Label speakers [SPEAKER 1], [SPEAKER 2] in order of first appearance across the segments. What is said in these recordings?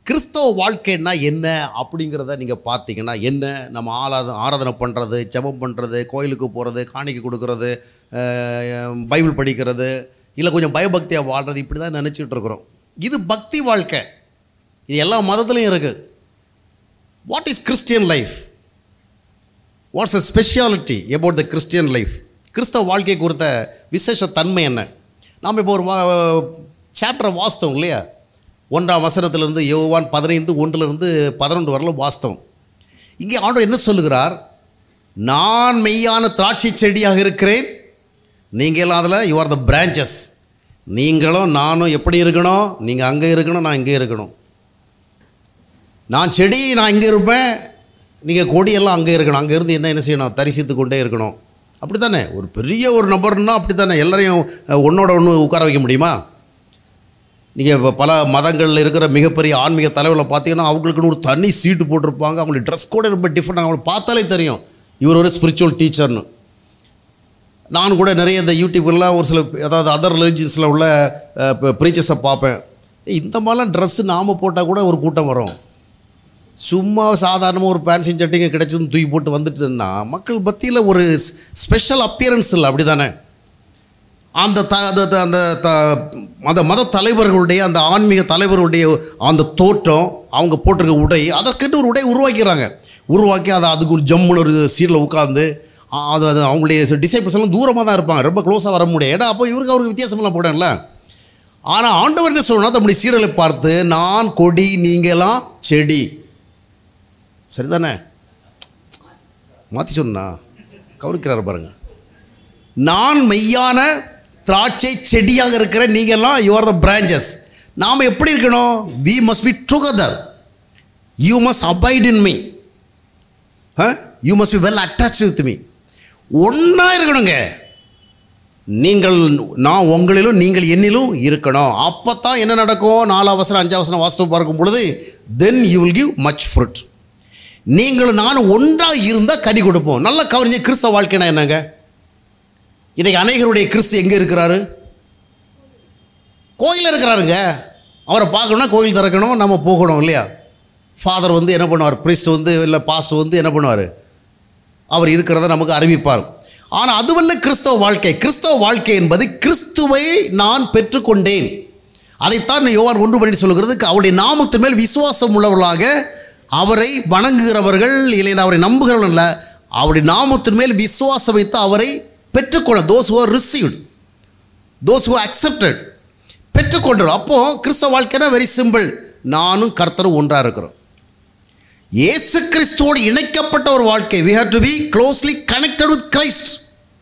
[SPEAKER 1] கிறிஸ்தவ வாழ்க்கைன்னா என்ன அப்படிங்கிறத நீங்கள் பார்த்தீங்கன்னா என்ன நம்ம ஆராத ஆராதனை பண்ணுறது ஜெபம் பண்ணுறது கோயிலுக்கு போகிறது காணிக்கை கொடுக்கறது அஹ், பைபிள் படிக்கிறது இல்லை கொஞ்சம் பயபக்தியாக வாழ்கிறது இப்படி தான் நினச்சிக்கிட்டு இருக்கிறோம் இது பக்தி வாழ்க்கை இது எல்லா மதத்துலேயும் இருக்குது what is Christian life what's a speciality about the Christian life கிறிஸ்தவ வாழ்க்கை குறித்த விசேஷ தன்மை என்ன நாம் இப்போ ஒரு சாப்டரை வாஸ்தவம் இல்லையா ஒன்றாம் வசனத்திலிருந்து யோவான் பதினைந்து ஒன்றிலிருந்து பதினொன்று வரலும் வாஸ்தவம் இங்கே ஆண்டவர் என்ன சொல்லுகிறார் நான் மெய்யான திராட்சை செடியாக இருக்கிறேன் நீங்கள் எல்லாம் அதில் யூ ஆர் த பிரான்ச்சஸ் நீங்களும் நானும் எப்படி இருக்கணும் நீங்கள் அங்கே இருக்கணும் நான் இங்கே இருக்கணும் நான் செடி நான் இங்கே இருப்பேன் நீங்கள் கொடியெல்லாம் அங்கே இருக்கணும் அங்கே இருந்து என்ன என்ன செய்யணும் தரிசித்து கொண்டே இருக்கணும் அப்படி தானே ஒரு பெரிய ஒரு நபர்னா அப்படி தானே எல்லாரையும் அஹ், ஒண்ணோட ஒன்று உட்கார வைக்க முடியுமா நீங்கள் இப்போ பல மதங்களில் இருக்கிற மிகப்பெரிய ஆன்மீக தலைவர்களை பார்த்தீங்கன்னா அவங்களுக்குன்னு ஒரு தனி சீட்டு போட்டிருப்பாங்க அவங்களுக்கு ட்ரெஸ் கூட ரொம்ப டிஃப்ரெண்ட் அவங்களை பார்த்தாலே தெரியும் இவர் ஒரு ஸ்பிரிச்சுவல் டீச்சர்னு நான் கூட நிறைய இந்த யூடியூப்லாம் ஒரு சில அதாவது அதர் ரிலிஜியன்ஸில் உள்ள ப்ரீச்சர்ஸை பார்ப்பேன் ஏய், இந்த மாதிரிலாம் ட்ரெஸ்ஸு நாம் போட்டால் கூட ஒரு கூட்டம் வரும் சும்மா சாதாரணமாக ஒரு பேன்சின் சட்டிங்க கிடைச்சதுன்னு தூக்கி போட்டு வந்துட்டுன்னா மக்கள் மத்தியில் ஒரு ஸ்பெஷல் அப்பியரன்ஸ் இல்லை அப்படி தானே அந்த த அந்த த- அந்த த அந்த மத தலைவர்களுடைய அந்த ஆன்மீக தலைவர்களுடைய அந்த தோற்றம் அவங்க போட்டிருக்க உடை அதற்கென்று ஒரு உடை உருவாக்கிறாங்க உருவாக்கி அதை அதுக்கு ஒரு ஜம்முன்னு ஒரு சீரில் உட்காந்து ஆ, அது அது அவங்களுடைய டிசைபிள்ஸ் எல்லாம் தூரமாக தான் இருப்பாங்க ரொம்ப க்ளோஸாக வர முடியாது ஏன்னா அப்போ இவருக்கு அவருக்கு வித்தியாசமெல்லாம் போடல ஆனால் ஆண்டவர் என்ன சொல்லணும்னா தம்முடைய சீரலை பார்த்து நான் கொடி நீங்களாம் செடி சரிதானே மாற்றி சொன்னா கவனிக்கிறார் பாருங்க நான் மெய்யான திராட்சை செடியாக இருக்கிற நீங்கள்லாம் யூ ஆர் த பிரான்ச்சஸ் நாம் எப்படி இருக்கணும் we must be together you must abide in me you must be well attach with me ஒன்றா இருக்கணுங்க நீங்கள் நான் உங்களிலும் நீங்கள் என்னிலும் இருக்கணும் அப்போ தான் என்ன நடக்கும் நாலு அவசரம் அஞ்சு அவசரம் வாஸ்தவம் பார்க்கும் பொழுது then you will give much fruit நீங்களும் நானும் ஒன்றாக இருந்தால் கனி கொடுப்போம் நல்ல கவனிஞ்ச கிறிஸ்தவ வாழ்க்கைனா என்னங்க இன்றைக்கி அநேகருடைய கிறிஸ்து எங்கே இருக்கிறாரு கோயிலில் இருக்கிறாருங்க அவரை பார்க்கணும்னா கோயில் திறக்கணும் நம்ம போகணும் இல்லையா ஃபாதர் வந்து என்ன பண்ணுவார் priest வந்து இல்லை பாஸ்ட் வந்து என்ன பண்ணுவார் அவர் இருக்கிறத நமக்கு அறிவிப்பார் ஆனால் அதுவல்ல கிறிஸ்தவ வாழ்க்கை கிறிஸ்தவ வாழ்க்கை என்பது கிறிஸ்துவை நான் பெற்றுக்கொண்டேன் அதைத்தான் யோவான் ஒன்று பண்ணி சொல்கிறது அவருடைய நாமத்தின் மேல் விசுவாசம் உள்ளவர்களாக அவரை வணங்குகிறவர்கள் இல்லைன்னா அவரை நம்புகிறவர்கள் அல்ல அவருடைய நாமத்தின் மேல் விசுவாசம் வைத்து அவரை பெற்றுக்கொள்ள those who received those who accepted பெற்றுக்கொண்டோம் அப்போது கிறிஸ்தவ வாழ்க்கைனா வெரி சிம்பிள் நானும் கர்த்தரும் ஒன்றாக இருக்கிறோம் இயேசு கிறிஸ்துவோடு இணைக்கப்பட்ட ஒரு வாழ்க்கை we have to be closely connected with Christ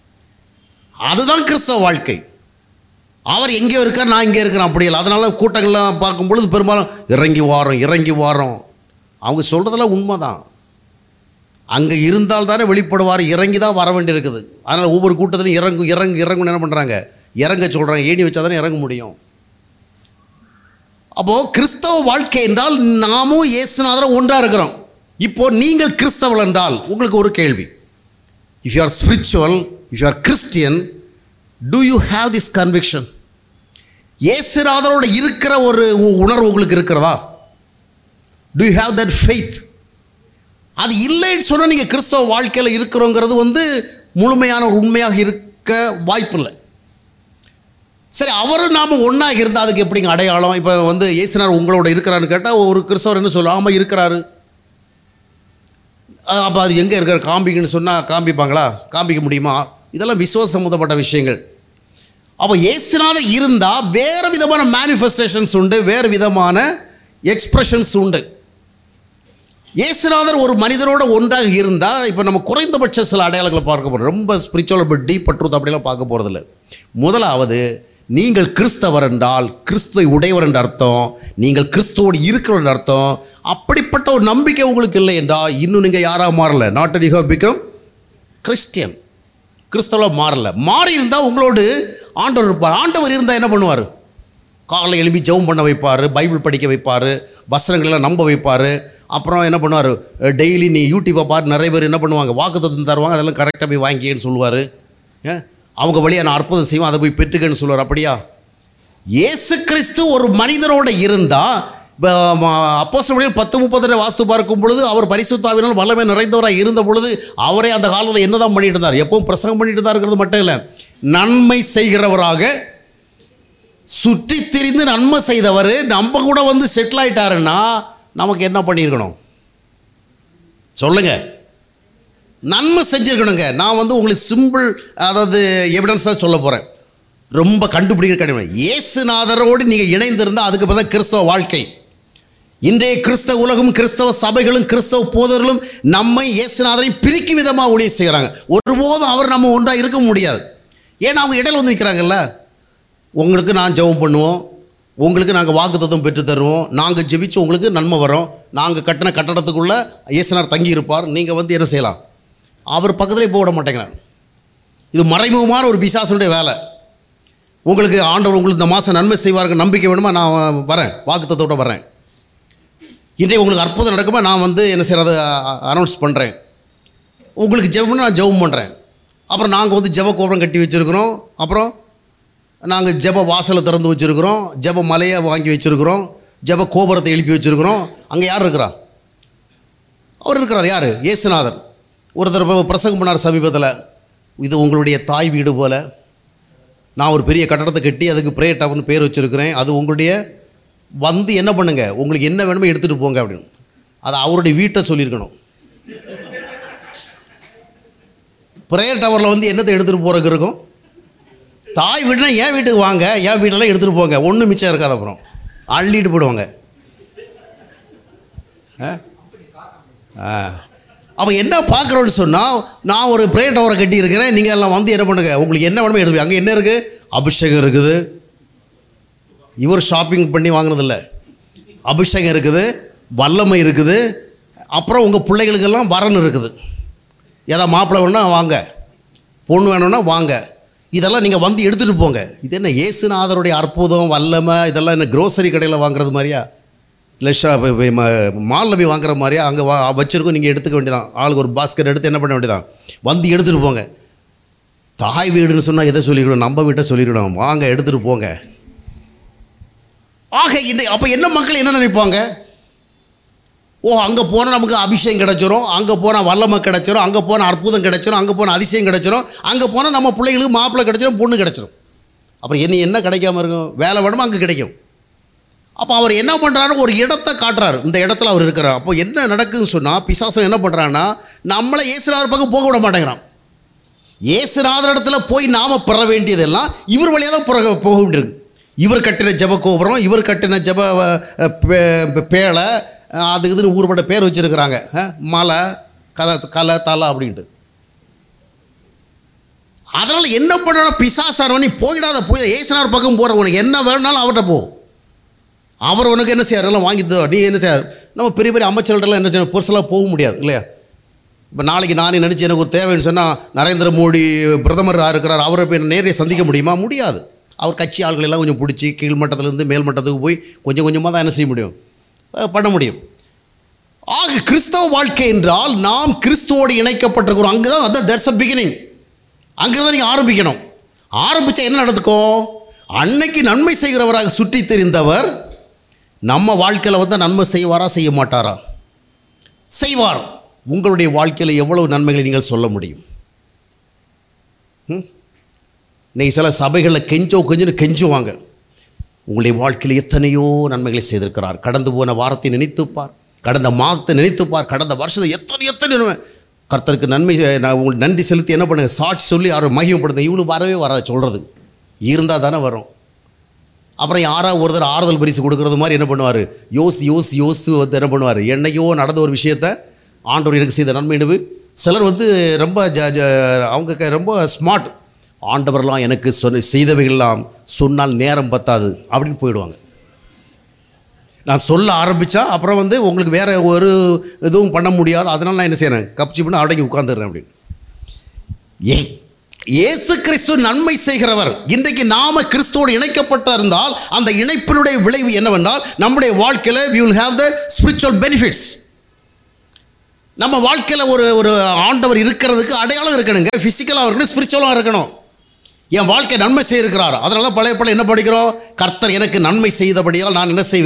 [SPEAKER 1] அதுதான் கிறிஸ்தவ வாழ்க்கை அவர் எங்கே இருக்கார் நான் இங்கே இருக்கிறேன் அப்படி இல்லை அதனால கூட்டங்கள்லாம் பார்க்கும் பொழுது பெரும்பாலும் இறங்கி வாரோம் இறங்கி வாரோம் அவங்க சொல்கிறதெல்லாம் உண்மைதான் அங்கே இருந்தால் தானே வெளிப்படுவார் இறங்கி தான் வர வேண்டியிருக்குது அதனால் ஒவ்வொரு கூட்டத்திலும் இறங்கு இறங்கு இறங்குன்னு என்ன பண்ணுறாங்க இறங்க சொல்கிறாங்க ஏணி வச்சா தானே இறங்க முடியும் அப்போது கிறிஸ்தவ வாழ்க்கை என்றால் நாமும் இயேசுநாதரும் ஒன்றாக இருக்கிறோம் இப்போ நீங்கள் கிறிஸ்தவர்கள் என்றால் உங்களுக்கு ஒரு கேள்வி if you are spiritual if you are Christian do you have this conviction இயேசுநாதரோட இருக்கிற ஒரு உ- உணர்வு உங்களுக்கு இருக்கிறதா do you have that faith அது இல்லைன்னு சொன்னால் நீங்கள் கிறிஸ்தவ வாழ்க்கையில் இருக்கிறோங்கிறது வந்து முழுமையான ஒரு உண்மையாக இருக்க வாய்ப்பில்லை சரி அவரும் நாம் ஒன்றாக இருந்தால் அதுக்கு எப்படிங்க அடையாளம் இப்போ வந்து இயேசுனார் உங்களோட இருக்கிறான்னு கேட்டால் ஒரு கிறிஸ்தவர் என்ன சொல்லுவோம் ஆமாம் இருக்கிறாரு அப்போ அது எங்கே இருக்கிற காம்பிங்கன்னு சொன்னால் காமிப்பாங்களா காமிக்க முடியுமா இதெல்லாம் விசுவாச சம்மந்தப்பட்ட விஷயங்கள் அப்போ இயேசுனால இருந்தால் வேறு விதமான மேனிஃபெஸ்டேஷன்ஸ் உண்டு வேறு விதமான எக்ஸ்பிரஷன்ஸ் உண்டு இயேசுநாதர் ஒரு மனிதனோட ஒன்றாக இருந்தால் இப்போ நம்ம குறைந்தபட்ச சில அடையாளங்களை பார்க்க போகிறோம் ரொம்ப ஸ்பிரிச்சுவல் இப்போ டீப் ட்ரூத் அப்படிலாம் பார்க்க போகிறதில்ல முதலாவது நீங்கள் கிறிஸ்தவர் என்றால் கிறிஸ்துவை உடையவர் என்ற அர்த்தம் நீங்கள் கிறிஸ்துவோடு இருக்கிறவர் என்ற அர்த்தம் அப்படிப்பட்ட ஒரு நம்பிக்கை உங்களுக்கு இல்லை என்றால் இன்னும் நீங்கள் யாராக மாறல not you have become Christian கிறிஸ்தவ மாறல மாறி இருந்தால் உங்களோடு ஆண்டவர் இருப்பார் ஆண்டவர் இருந்தால் என்ன பண்ணுவார் காலைல எழுப்பி ஜெபம் பண்ண வைப்பார் பைபிள் படிக்க வைப்பார் வசனங்களெல்லாம் நம்ப வைப்பார் அப்புறம் என்ன பண்ணுவார் டெய்லி நீ யூடியூப்பை பார்த்து நிறைய பேர் என்ன பண்ணுவாங்க வாக்குத்தத்தம் தருவாங்க அதெல்லாம் கரெக்டாக போய் வாங்கிக்கன்னு சொல்லுவார் அவங்க வழியாக நான் அற்புதம் செய்வேன் அதை போய் பெற்றுக்கன்னு சொல்லுவார் அப்படியா இயேசு கிறிஸ்து ஒரு மனிதனோட இருந்தால் அப்போ பத்து முப்பத்தெட்டு வாஸ்து பார்க்கும் பொழுது அவர் பரிசுத்தாவினால் வல்லமை நிறைந்தவராக இருந்த பொழுது அவரே அந்த காலத்தில் என்னதான் பண்ணிட்டு இருந்தார் எப்பவும் பிரசங்கம் பண்ணிட்டு தான் இருக்கிறது மட்டும் இல்லை நன்மை செய்கிறவராக சுற்றி திரிந்து நன்மை செய்தவர் நம்ம கூட வந்து செட்டில் ஆயிட்டாருன்னா நமக்கு என்ன பண்ணியிருக்கணும் சொல்லுங்க நன்மை செஞ்சிருக்கணுங்க நான் வந்து உங்களுக்கு சிம்பிள் அதாவது எவிடன்ஸாக சொல்ல போகிறேன் ரொம்ப கண்டுபிடிக்கிற கடினம் இயேசுநாதரோடு நீங்கள் இணைந்திருந்தால் அதுக்கு பிறகு கிறிஸ்தவ வாழ்க்கை இன்றைய கிறிஸ்தவ உலகம் கிறிஸ்தவ சபைகளும் கிறிஸ்தவ போதர்களும் நம்மை இயேசுநாதரையும் பிரிக்கும் விதமாக ஊழியம் செய்கிறாங்க ஒருபோதும் அவர் நம்ம ஒன்றாக இருக்க முடியாது ஏன்னா அவங்க இடையில வந்து நிற்கிறாங்கல்ல உங்களுக்கு நான் ஜெபம் பண்ணுவோம் உங்களுக்கு நாங்கள் வாக்குத்தத்தம் பெற்று தருவோம் நாங்கள் ஜெபிச்சு உங்களுக்கு நன்மை வரோம் நாங்கள் கட்டின கட்டடத்துக்குள்ளே இயேசுனார் தங்கி இருப்பார் நீங்கள் வந்து என்ன செய்யலாம் அவர் பக்கத்துலேயே போக விட மாட்டேங்கிறார் இது மறைமுகமான ஒரு பிசாசனுடைய வேலை உங்களுக்கு ஆண்டவர் உங்களுக்கு இந்த மாதம் நன்மை செய்வாருக்கு நம்பிக்கை வேணுமா நான் வரேன் வாக்குத்தத்தோட வரேன் இன்றைக்கு உங்களுக்கு அற்புதம் நடக்குமா நான் வந்து என்ன செய்கிறத அனௌன்ஸ் பண்ணுறேன் உங்களுக்கு ஜெபம்னா நான் ஜெபம் பண்ணுறேன் அப்புறம் நாங்கள் வந்து ஜெப கோபுரம் கட்டி வச்சுருக்கிறோம் அப்புறம் நாங்கள் ஜெப வாசலை திறந்து வச்சுருக்கிறோம் ஜெப மலையை வாங்கி வச்சுருக்கிறோம் ஜெப கோபுரத்தை எழுப்பி வச்சுருக்கிறோம் அங்கே யார் இருக்கிறா அவர் இருக்கிறார் யார் இயேசுநாதர் ஒருத்தர் இப்ப பிரசங்கம் பண்ணார் சமீபத்தில் இது உங்களுடைய தாய் வீடு போல் நான் ஒரு பெரிய கட்டடத்தை கட்டி அதுக்கு ப்ரே டவர்னு பேர் வச்சுருக்கிறேன் அது உங்களுடைய வந்து என்ன பண்ணுங்க உங்களுக்கு என்ன வேணுமோ எடுத்துகிட்டு போங்க அப்படின்னு அது அவருடைய வீட்டை சொல்லியிருக்கணும் ப்ரேயர் டவரில் வந்து என்னத்தை எடுத்துகிட்டு போகிறதுக்கு இருக்கும் தாய் வீடுனா என் வீட்டுக்கு வாங்க என் வீட்டெல்லாம் எடுத்துகிட்டு போங்க ஒன்றும் மிச்சம் இருக்காது அப்புறம் அள்ளிட்டு போயிடுவாங்க ஆ ஆ அப்போ என்ன பார்க்குறோன்னு சொன்னால் நான் ஒரு ப்ரேயர் டவரை கட்டியிருக்கிறேன் நீங்கள் எல்லாம் வந்து என்ன பண்ணுங்க உங்களுக்கு என்ன வேணுமோ எடுத்து அங்கே என்ன இருக்குது அபிஷேகம் இருக்குது இவர் ஷாப்பிங் பண்ணி வாங்கினதில்ல அபிஷேகம் இருக்குது வல்லமை இருக்குது அப்புறம் உங்கள் பிள்ளைகளுக்கெல்லாம் வரன் இருக்குது ஏதா மாப்பிள்ளை வேணும்னா வாங்க பொண்ணு வேணும்னா வாங்க இதெல்லாம் நீங்கள் வந்து எடுத்துகிட்டு போங்க இது என்ன இயேசுநாதருடைய அற்புதம் வல்லமை இதெல்லாம் என்ன க்ரோசரி கடையில் வாங்குறது மாதிரியா இல்லை ஷா மாலில் போய் வாங்குற மாதிரியா அங்கே வா வச்சுருக்கோம் நீங்கள் எடுத்துக்க வேண்டியதான் ஆளுக்கு ஒரு பாஸ்கெட் எடுத்து என்ன பண்ண வேண்டியதான் வந்து எடுத்துகிட்டு போங்க தாய் வீடுன்னு சொன்னால் எதை சொல்லிவிடணும் நம்ம வீட்டை சொல்லிவிடணும் வாங்க எடுத்துகிட்டு போங்க ஆக இந்த அப்போ என்ன மக்கள் என்ன நினைப்பாங்க ஓ அங்கே போனால் நமக்கு அபிஷேகம் கிடச்சிரும் அங்கே போனால் வல்லமை கிடச்சிரும் அங்கே போனால் அற்புதம் கிடச்சிரும் அங்கே போனால் அதிசயம் கிடச்சிரும் அங்கே போனால் நம்ம பிள்ளைகளுக்கு மாப்பிள்ளை கிடச்சிரும் பொண்ணு கிடச்சிரும் அப்புறம் என்ன என்ன கிடைக்காம இருக்கும் வேலை வேணுமோ அங்கே கிடைக்கும் அப்போ அவர் என்ன பண்ணுறாரு ஒரு இடத்த காட்டுறாரு இந்த இடத்துல அவர் இருக்கிறார் அப்போ என்ன நடக்குதுன்னு சொன்னால் பிசாசம் என்ன பண்ணுறான்னா நம்மளை இயேசுநாதர் பக்கம் போக விட மாட்டேங்கிறான் இயேசுநாதர் இடத்துல போய் நாம் பெற வேண்டியதெல்லாம் இவர் வழியாக தான் போக போக வேண்டியிருக்கு இவர் கட்டின ஜெப கோபுரம் இவர் கட்டின ஜெப அஹ், பே- பேழை அஹ், அது இதுன்னு ஊர்பட்ட பேர் வச்சுருக்கிறாங்க மலை கலை கலை தலை அப்படின்ட்டு அதனால் என்ன பண்ணணும் பிசாசார் நீ போயிடாத போய் ஏசுனார் பக்கம் போகிற உனக்கு என்ன வேணுனாலும் அவர்கிட்ட போ அவர் உனக்கு என்ன செய்யார் எல்லாம் வாங்கி தருவார் நீ என்ன செய்யார் நம்ம பெரிய பெரிய அமைச்சர்கள்ட்டெல்லாம் என்ன செய்யணும் பெருசெல்லாம் போக முடியாது இல்லையா இப்போ நாளைக்கு நானே நினச்சி எனக்கு ஒரு தேவைன்னு சொன்னால் நரேந்திர மோடி பிரதமராக இருக்கிறார் அவரை போய் நேரடியாக சந்திக்க முடியுமா முடியாது அவர் கட்சி ஆள்கள் எல்லாம் கொஞ்சம் பிடிச்சி கீழ்மட்டத்திலேருந்து மேல் மட்டத்துக்கு போய் கொஞ்சம் கொஞ்சமாக தான் என்ன செய்ய முடியும் அஹ் பண்ண முடியும் ஆக கிறிஸ்தவ வாழ்க்கை என்றால் நாம் கிறிஸ்துவோடு இணைக்கப்பட்டிருக்கிறோம் அங்கே தான் அதான் தட்ஸ் அ பிகினிங் அங்கே தான் நீங்கள் ஆரம்பிக்கணும் ஆரம்பித்தா என்ன நடந்துக்கும் அன்னைக்கு நன்மை செய்கிறவராக சுற்றி தெரிந்தவர் நம்ம வாழ்க்கையில் வந்து நன்மை செய்வாரா செய்ய மாட்டாரா செய்வார் உங்களுடைய வாழ்க்கையில் எவ்வளவு நன்மைகளை நீங்கள் சொல்ல முடியும் ம்? இன்னைக்கு சில சபைகளில் கெஞ்சோ கெஞ்சுன்னு கெஞ்சுவாங்க உங்களுடைய வாழ்க்கையில் எத்தனையோ நன்மைகளை செய்திருக்கிறார் கடந்து போன வாரத்தை நினைத்துப்பார் கடந்த மாதத்தை நினைத்துப்பார் கடந்த வருஷத்தை எத்தனை எத்தனை நன்மை. கர்த்தருக்கு நன்மை செ- நான் உங்களுக்கு நன்றி செலுத்தி என்ன பண்ணுங்க சாட்சி சொல்லி யாரும் மகிமைப்படுத்த இவனு வரவே வராது சொல்கிறது இருந்தால் தானே வரும் அப்புறம் யாராவது ஒருத்தர் ஆறுதல் பரிசு கொடுக்கறது மாதிரி என்ன பண்ணுவார் யோசி யோசி யோசித்து வந்து என்ன பண்ணுவார் என்னைக்கோ நடந்த ஒரு விஷயத்த ஆண்டவர் எனக்கு செய்த நன்மைனு சிலர் வந்து ரொம்ப ஜ ஜ அவங்க க- ரொம்ப ஸ்மார்ட் ஆண்டவர்லாம் எனக்கு சொன்ன செய்தவைகள்லாம் சொன்னால் நேரம் பத்தாது அப்படின்னு போயிடுவாங்க நான் சொல்ல ஆரம்பித்தா அப்புறம் வந்து உங்களுக்கு வேறு ஒரு இதுவும் பண்ண முடியாது அதனால நான் என்ன செய்கிறேன் கப்ச்சி பண்ணி அடங்கி உட்காந்துடுறேன் அப்படின்னு ஏ இயேசு கிறிஸ்து நன்மை செய்கிறவர் இன்றைக்கு நாம கிறிஸ்துவோடு இணைக்கப்பட்ட இருந்தால் அந்த இணைப்பினுடைய விளைவு என்னவென்றால் நம்முடைய வாழ்க்கையில் we will have the spiritual benefits நம்ம வாழ்க்கையில் ஒரு ஒரு ஆண்டவர் இருக்கிறதுக்கு அடையாளம் இருக்கணுங்க ஃபிசிக்கலாக இருக்கணும் ஸ்பிரிச்சுவலாக இருக்கணும் என் வாழ்க்கை நன்மை செய்திருக்கிறார் அதனால தான் பழைய பழைய என்ன படிக்கிறோம் கர்த்தர் எனக்கு நன்மை செய்தபடியால் நான் என்ன செய்வேன்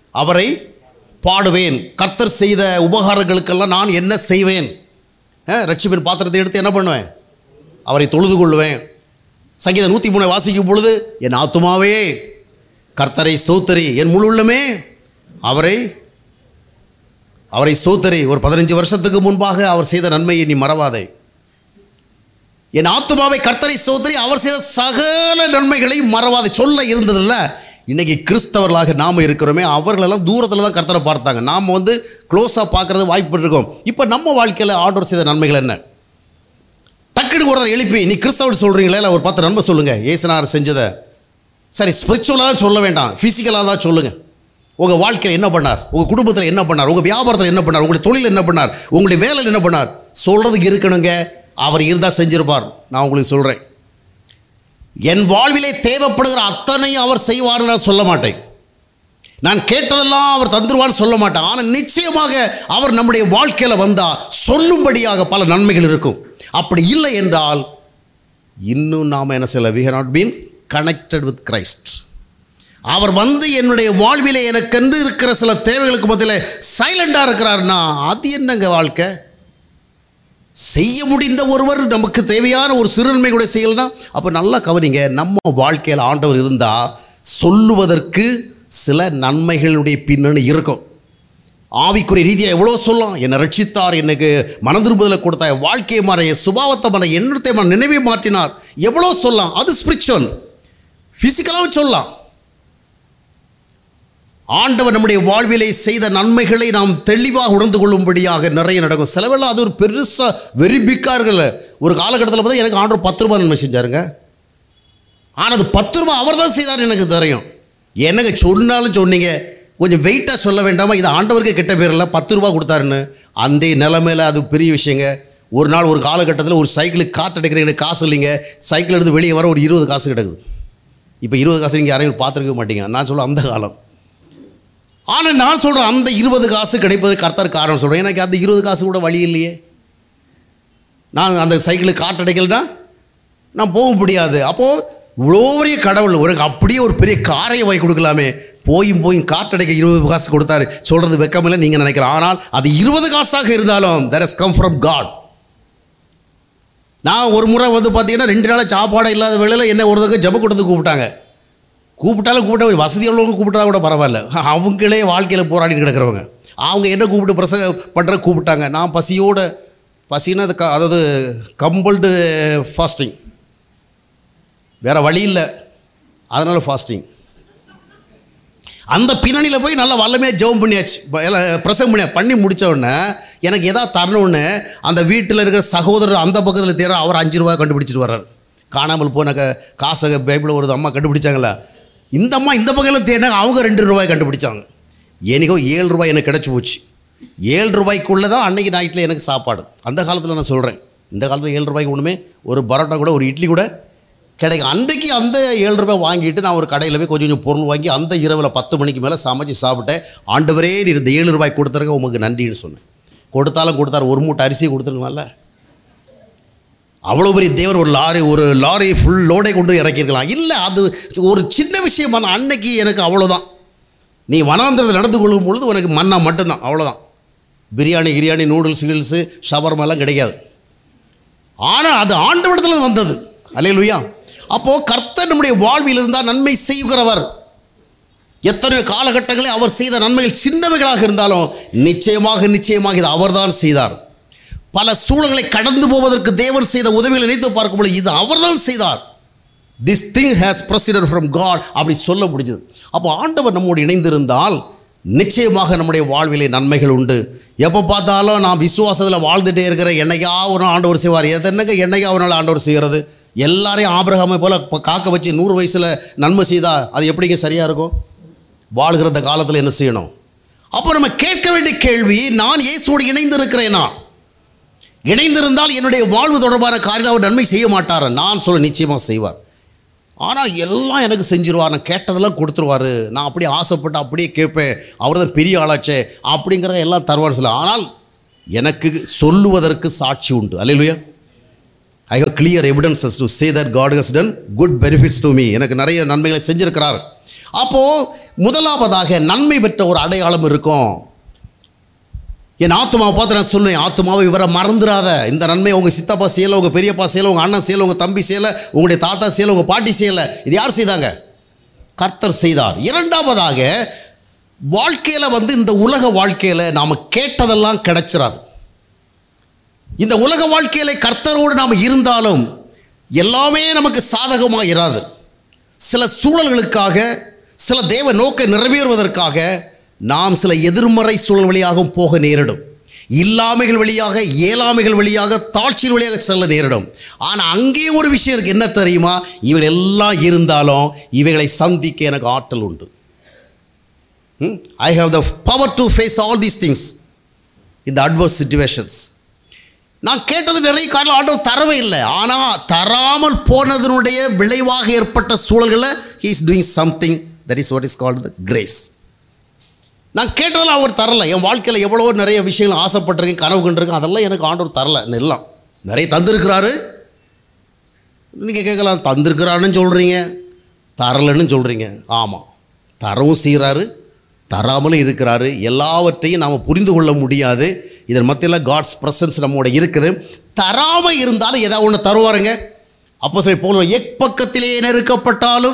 [SPEAKER 1] அவரை பாடுவேன் கர்த்தர் செய்த உபகாரங்களுக்கெல்லாம் நான் என்ன செய்வேன் அஹ், ரட்சிப்பின் பாத்திரத்தை எடுத்து என்ன பண்ணுவேன் அவரை தொழுது கொள்வேன் சங்கீதம் நூற்றி மூணு வாசிக்கும் பொழுது என் ஆத்துமாவே கர்த்தரை ஸ்தோத்தரி என் முழு உள்ளமே அவரை அவரை ஸ்தோத்தரி ஒரு பதினஞ்சு வருஷத்துக்கு முன்பாக அவர் செய்த நன்மையை நீ மறவாதே என் ஆத்துமாவை கர்த்தரை ஸ்தோத்தரி அவர் செய்த சகல நன்மைகளை மறவாதே சொல்ல இருந்ததில்ல இன்னைக்கு கிறிஸ்தவர்களாக நாம் இருக்கிறோமே அவர்களெல்லாம் தூரத்தில் தான் கர்த்தரை பார்த்தாங்க நாம் வந்து க்ளோஸாக பார்க்கறது வாய்ப்பு இருக்கோம் இப்போ நம்ம வாழ்க்கையில் ஆர்டர் செய்த நன்மைகள் என்ன டக்குனு ஒரு தடவை எழுப்பி நீ கிறிஸ்தவர் சொல்கிறீங்களே இல்லை ஒரு பத்து நன்மை சொல்லுங்கள் ஏசுனார் செஞ்சதை சரி ஸ்பிரிச்சுவலாக சொல்ல வேண்டாம் ஃபிசிக்கலாக தான் சொல்லுங்கள் உங்கள் வாழ்க்கையில் என்ன பண்ணார் உங்கள் குடும்பத்தில் என்ன பண்ணார் உங்கள் வியாபாரத்தில் என்ன பண்ணார் உங்களுடைய தொழில் என்ன பண்ணார் உங்களுடைய வேலையில் என்ன பண்ணார் சொல்கிறதுக்கு இருக்கணுங்க அவர் இருந்தால் செஞ்சிருப்பார் நான் உங்களுக்கு சொல்கிறேன் என் வாழ்விலே தேவைப்படுகிற அத்தனையும் அவர் செய்வார்னு நான் சொல்ல மாட்டேன் நான் கேட்டதெல்லாம் அவர் தந்துருவான்னு சொல்ல மாட்டேன் ஆனால் நிச்சயமாக அவர் நம்முடைய வாழ்க்கையில் வந்தால் சொல்லும்படியாக பல நன்மைகள் இருக்கும் அப்படி இல்லை என்றால் இன்னும் நாம் என்ன செய்யல we not been connected with Christ அவர் வந்து என்னுடைய வாழ்விலே எனக்கென்று இருக்கிற சில தேவைகளுக்கு மத்தியில் சைலண்டாக இருக்கிறாருன்னா அது என்னங்க வாழ்க்கை செய்ய முடிந்த ஒருவர் நமக்கு தேவையான ஒரு சிறுநன்மை கூட செய்யலைன்னா அப்போ நல்லா கவனிங்க நம்ம வாழ்க்கையில் ஆண்டவர் இருந்தால் சொல்லுவதற்கு சில நன்மைகளுடைய பின்னணி இருக்கும் ஆவிக்குரிய ரீதியாக எவ்வளோ சொல்லலாம் என்னை ரட்சித்தார் எனக்கு மனதிரும்புதலை கொடுத்தார் என் வாழ்க்கையை மாற என் சுபாவத்தை மாற எண்ணத்தை மாற நினைவை மாற்றினார் எவ்வளோ சொல்லலாம் அது ஸ்பிரிச்சுவல் ஃபிசிக்கலாகவும் சொல்லலாம் ஆண்டவர் நம்முடைய வாழ்விலே செய்த நன்மைகளை நாம் தெளிவாக உணர்ந்து கொள்ளும்படியாக நிறைய நடக்கும் செலவெல்லாம் அது ஒரு பெருசாக வெரி பிக்காக இருக்குல்ல ஒரு காலகட்டத்தில் பார்த்தா எனக்கு ஆண்டவர் பத்து ரூபாய் நன்மை செஞ்சாருங்க ஆனால் அது பத்து ரூபாய் அவர் தான் செய்தார் எனக்கு தெரியும் என்னங்க சொன்னாலும் சொன்னீங்க கொஞ்சம் வெயிட்டாக சொல்ல வேண்டாமா இது ஆண்டவருக்கு கெட்ட பேர் இல்லை பத்து ரூபா கொடுத்தாருன்னு அந்த நிலைமையில் அது பெரிய விஷயங்க ஒரு நாள் ஒரு காலகட்டத்தில் ஒரு சைக்கிளுக்கு காற்றடைக்கிற எனக்கு காசு இல்லைங்க சைக்கிள் எடுத்து வெளியே வர ஒரு இருபது காசு கிடக்குது இப்போ இருபது காசு நீங்கள் யாரையும் பார்த்துருக்க மாட்டீங்க நான் சொல்ல அந்த காலம் ஆனால் நான் சொல்கிறேன் அந்த இருபது காசு கிடைப்பது கர்த்தர் காரணம் சொல்கிறேன் எனக்கு அந்த இருபது காசு கூட வழி இல்லையே நான் அந்த சைக்கிளுக்கு காற்றடைக்கலைன்னா நான் போக முடியாது அப்போது இவ்வளோ பெரிய கடவுள் உனக்கு அப்படியே ஒரு பெரிய காரையை வாங்கி கொடுக்கலாமே போயும் போயும் காற்றடைக்க இருபது காசு கொடுத்தாரு சொல்கிறது வெக்கமில்லை நீங்கள் நினைக்கலாம் ஆனால் அது இருபது காசாக இருந்தாலும் that is come from God நான் ஒரு முறை வந்து பார்த்தீங்கன்னா ரெண்டு நாளாக சாப்பாடு இல்லாத வேளையில் என்ன ஒரு தடவை ஜப கூட்டத்துக்கு கூப்பிட்டாங்க கூப்பிட்டாலும் கூப்பிட்ட வசதி உள்ளவங்க கூப்பிட்டா கூட பரவாயில்ல அவங்களே வாழ்க்கையில் போராடிட்டு கிடக்கிறவங்க அவங்க என்ன கூப்பிட்டு பிரசங்க பண்ணுற கூப்பிட்டாங்க நான் பசியோட பசின்னா அது க- அதாவது கம்பல்டு ஃபாஸ்டிங் வேறு வழி இல்லை அதனால் ஃபாஸ்டிங் அந்த பின்னணியில் போய் நல்லா வல்லமையாக ஜெபம் பண்ணியாச்சு ப- எல்லாம் பிரசங்கம் பண்ணியா பண்ணி முடிச்ச உடனே எனக்கு எதாவது தரணும்னு அந்த வீட்டில் இருக்கிற சகோதரர் அந்த பக்கத்தில் தேர அவர் அஞ்சு ரூபாய் கண்டுபிடிச்சிட்டு வர்றார் காணாமல் போன க காசை பைபிளில் ஒரு அம்மா கண்டுபிடிச்சாங்களா இந்த அம்மா இந்த பக்கத்தில் தேடினாங்க அவங்க ரெண்டு ரூபாய் கண்டுபிடிச்சாங்க எனக்கோ ஏழு ரூபாய் எனக்கு கிடச்சி போச்சு ஏழு ரூபாய்க்குள்ளே தான் அன்னைக்கு நைட்டில் எனக்கு சாப்பாடு அந்த காலத்தில் நான் சொல்கிறேன் இந்த காலத்தில் ஏழு ரூபாய்க்கு ஒன்றுமே ஒரு பரோட்டா கூட ஒரு இட்லி கூட கிடைக்கும் அன்றைக்கு அந்த ஏழு ரூபாய் வாங்கிட்டு நான் ஒரு கடையில் போய் கொஞ்சம் கொஞ்சம் பொருள் வாங்கி அந்த இரவில் பத்து மணிக்கு மேலே சமைச்சு சாப்பிட்டேன் ஆண்டவரே நீ இந்த ஏழு ரூபாய் கொடுத்துருங்க உங்களுக்கு நன்றின்னு சொன்னேன் கொடுத்தாலும் கொடுத்தாரு ஒரு மூட்டை அரிசி கொடுத்துருக்கலாம்ல அவ்வளோ பெரிய தேவன் ஒரு லாரி ஒரு லாரி ஃபுல் லோடை கொண்டு இறக்கியிருக்கலாம் இல்லை அது ஒரு சின்ன விஷயமான அன்னைக்கு எனக்கு அவ்வளோதான் நீ வனாந்திரத்தில் நடந்து கொள்ளும் பொழுது உனக்கு மண்ணா மட்டும்தான் அவ்வளோதான் பிரியாணி கிரியாணி நூடுல்ஸ் கீல்ஸு ஷவர்மெல்லாம் கிடைக்காது ஆனால் அது ஆண்டவடத்தில் வந்தது அல்லேலூயா அப்போது கர்த்தர் நம்முடைய வாழ்வில் இருந்தால் நன்மை செய்கிறவர் எத்தனையோ காலகட்டங்களில் அவர் செய்த நன்மைகள் சின்னவைகளாக இருந்தாலும் நிச்சயமாக நிச்சயமாக இது அவர்தான் செய்தார் பல சூழல்களை கடந்து போவதற்கு தேவன் செய்த உதவிகளை நினைத்து பார்க்கும்போது இது அவர்தான் செய்தார் this thing has proceeded from God அப்படி சொல்ல முடிஞ்சது அப்போ ஆண்டவர் நம்மோடு இணைந்திருந்தால் நிச்சயமாக நம்முடைய வாழ்விலே நன்மைகள் உண்டு எப்போ பார்த்தாலும் நான் விசுவாசத்தில் வாழ்ந்துட்டே இருக்கிற என்னைக்கா ஒரு நாள் ஆண்டவர் செய்வார் எதனங்க என்னைக்கா ஒரு நாள் ஆண்டவர் செய்கிறது எல்லாரையும் ஆபிரகாமை போல் ப- காக்க வச்சு நூறு வயசில் நன்மை செய்தால் அது எப்படிங்க சரியாக இருக்கும் வாழ்கிற இந்த காலத்தில் என்ன செய்யணும் அப்போ நம்ம கேட்க வேண்டிய கேள்வி நான் இயேசுவோடு இணைந்திருக்கிறேனா இணைந்திருந்தால் என்னுடைய வாழ்வு தொடர்பான காரியம் அவர் நன்மை செய்ய மாட்டார் நான் சொல்ல நிச்சயமாக செய்வார் ஆனால் எல்லாம் எனக்கு செஞ்சிருவார் நான் கேட்டதெல்லாம் கொடுத்துருவார் நான் அப்படியே ஆசைப்பட்டு அப்படியே கேட்பேன் அவர் தான் பெரிய ஆளாச்சே அப்படிங்கிற எல்லாம் தருவார் சொல்ல ஆனால் எனக்கு சொல்லுவதற்கு சாட்சி உண்டு அல்லையா I have clear evidences to say that God has done good benefits to me எனக்கு நிறைய நன்மைகளை செஞ்சிருக்கிறார் அப்போது முதலாவதாக நன்மை பெற்ற ஒரு அடையாளம் இருக்கும் என் ஆத்மாவை பார்த்து நான் சொல்லுவேன் ஆத்மாவை இவரை மறந்துடாத இந்த நன்மை உங்கள் சித்தப்பா செய்யலை உங்கள் பெரியப்பா செய்யலை உங்கள் அண்ணன் செய்யலை உங்கள் தம்பி செய்யலை உங்களுடைய தாத்தா செய்யலை உங்கள் பாட்டி செய்யலை இது யார் செய்தாங்க கர்த்தர் செய்தார் இரண்டாவதாக வாழ்க்கையில் வந்து இந்த உலக வாழ்க்கையில் நாம் கேட்டதெல்லாம் கிடைச்சிடாது இந்த உலக வாழ்க்கையில கர்த்தரோடு நாம் இருந்தாலும் எல்லாமே நமக்கு சாதகமாக இராது சில சூழல்களுக்காக சில தேவ நோக்கை நிறைவேறுவதற்காக நாம் சில எதிர்மறை சூழல் வழியாகவும் போக நேரிடும் இல்லாமைகள் வழியாக இயலாமைகள் வழியாக தாழ்ச்சியின் வழியாக செல்ல நேரிடும் ஆனால் அங்கேயும் ஒரு விஷயம் இருக்குது என்ன தெரியுமா இவைகள் எல்லாம் இருந்தாலும் இவைகளை சந்திக்க எனக்கு ஆற்றல் உண்டு I have the power to face all these things இந்த அட்வர்ஸ் சுச்சுவேஷன்ஸ் நான் கேட்டது நிறைய காரணம் ஆண்டவர் தரவே இல்லை ஆனால் தராமல் போனதனுடைய விளைவாக ஏற்பட்ட சூழல்களில் he is doing something that is what is called the grace நான் கேட்டதில் அவர் தரல என் வாழ்க்கையில் எவ்வளோ நிறைய விஷயங்கள் ஆசைப்பட்டிருக்கேன் கனவு கண்டிருக்கேன் அதெல்லாம் எனக்கு ஆண்டவர் தரல எல்லாம் நிறைய தந்திருக்கிறாரு நீங்கள் கேட்கலாம் தந்திருக்கிறாருன்னு சொல்கிறீங்க தரலன்னு சொல்கிறீங்க ஆமாம் தரவும் செய்கிறாரு தராமலும் இருக்கிறாரு எல்லாவற்றையும் நாம் புரிந்து கொள்ள முடியாது இதன் மத்தியில் காட்ஸ் ப்ரெசன்ஸ் நம்மோட இருக்குது தராமல் இருந்தாலும் ஏதாவது ஒன்று தருவாருங்க அப்போ சரி போல எப்பக்கத்திலே நெருக்கப்பட்டாலும்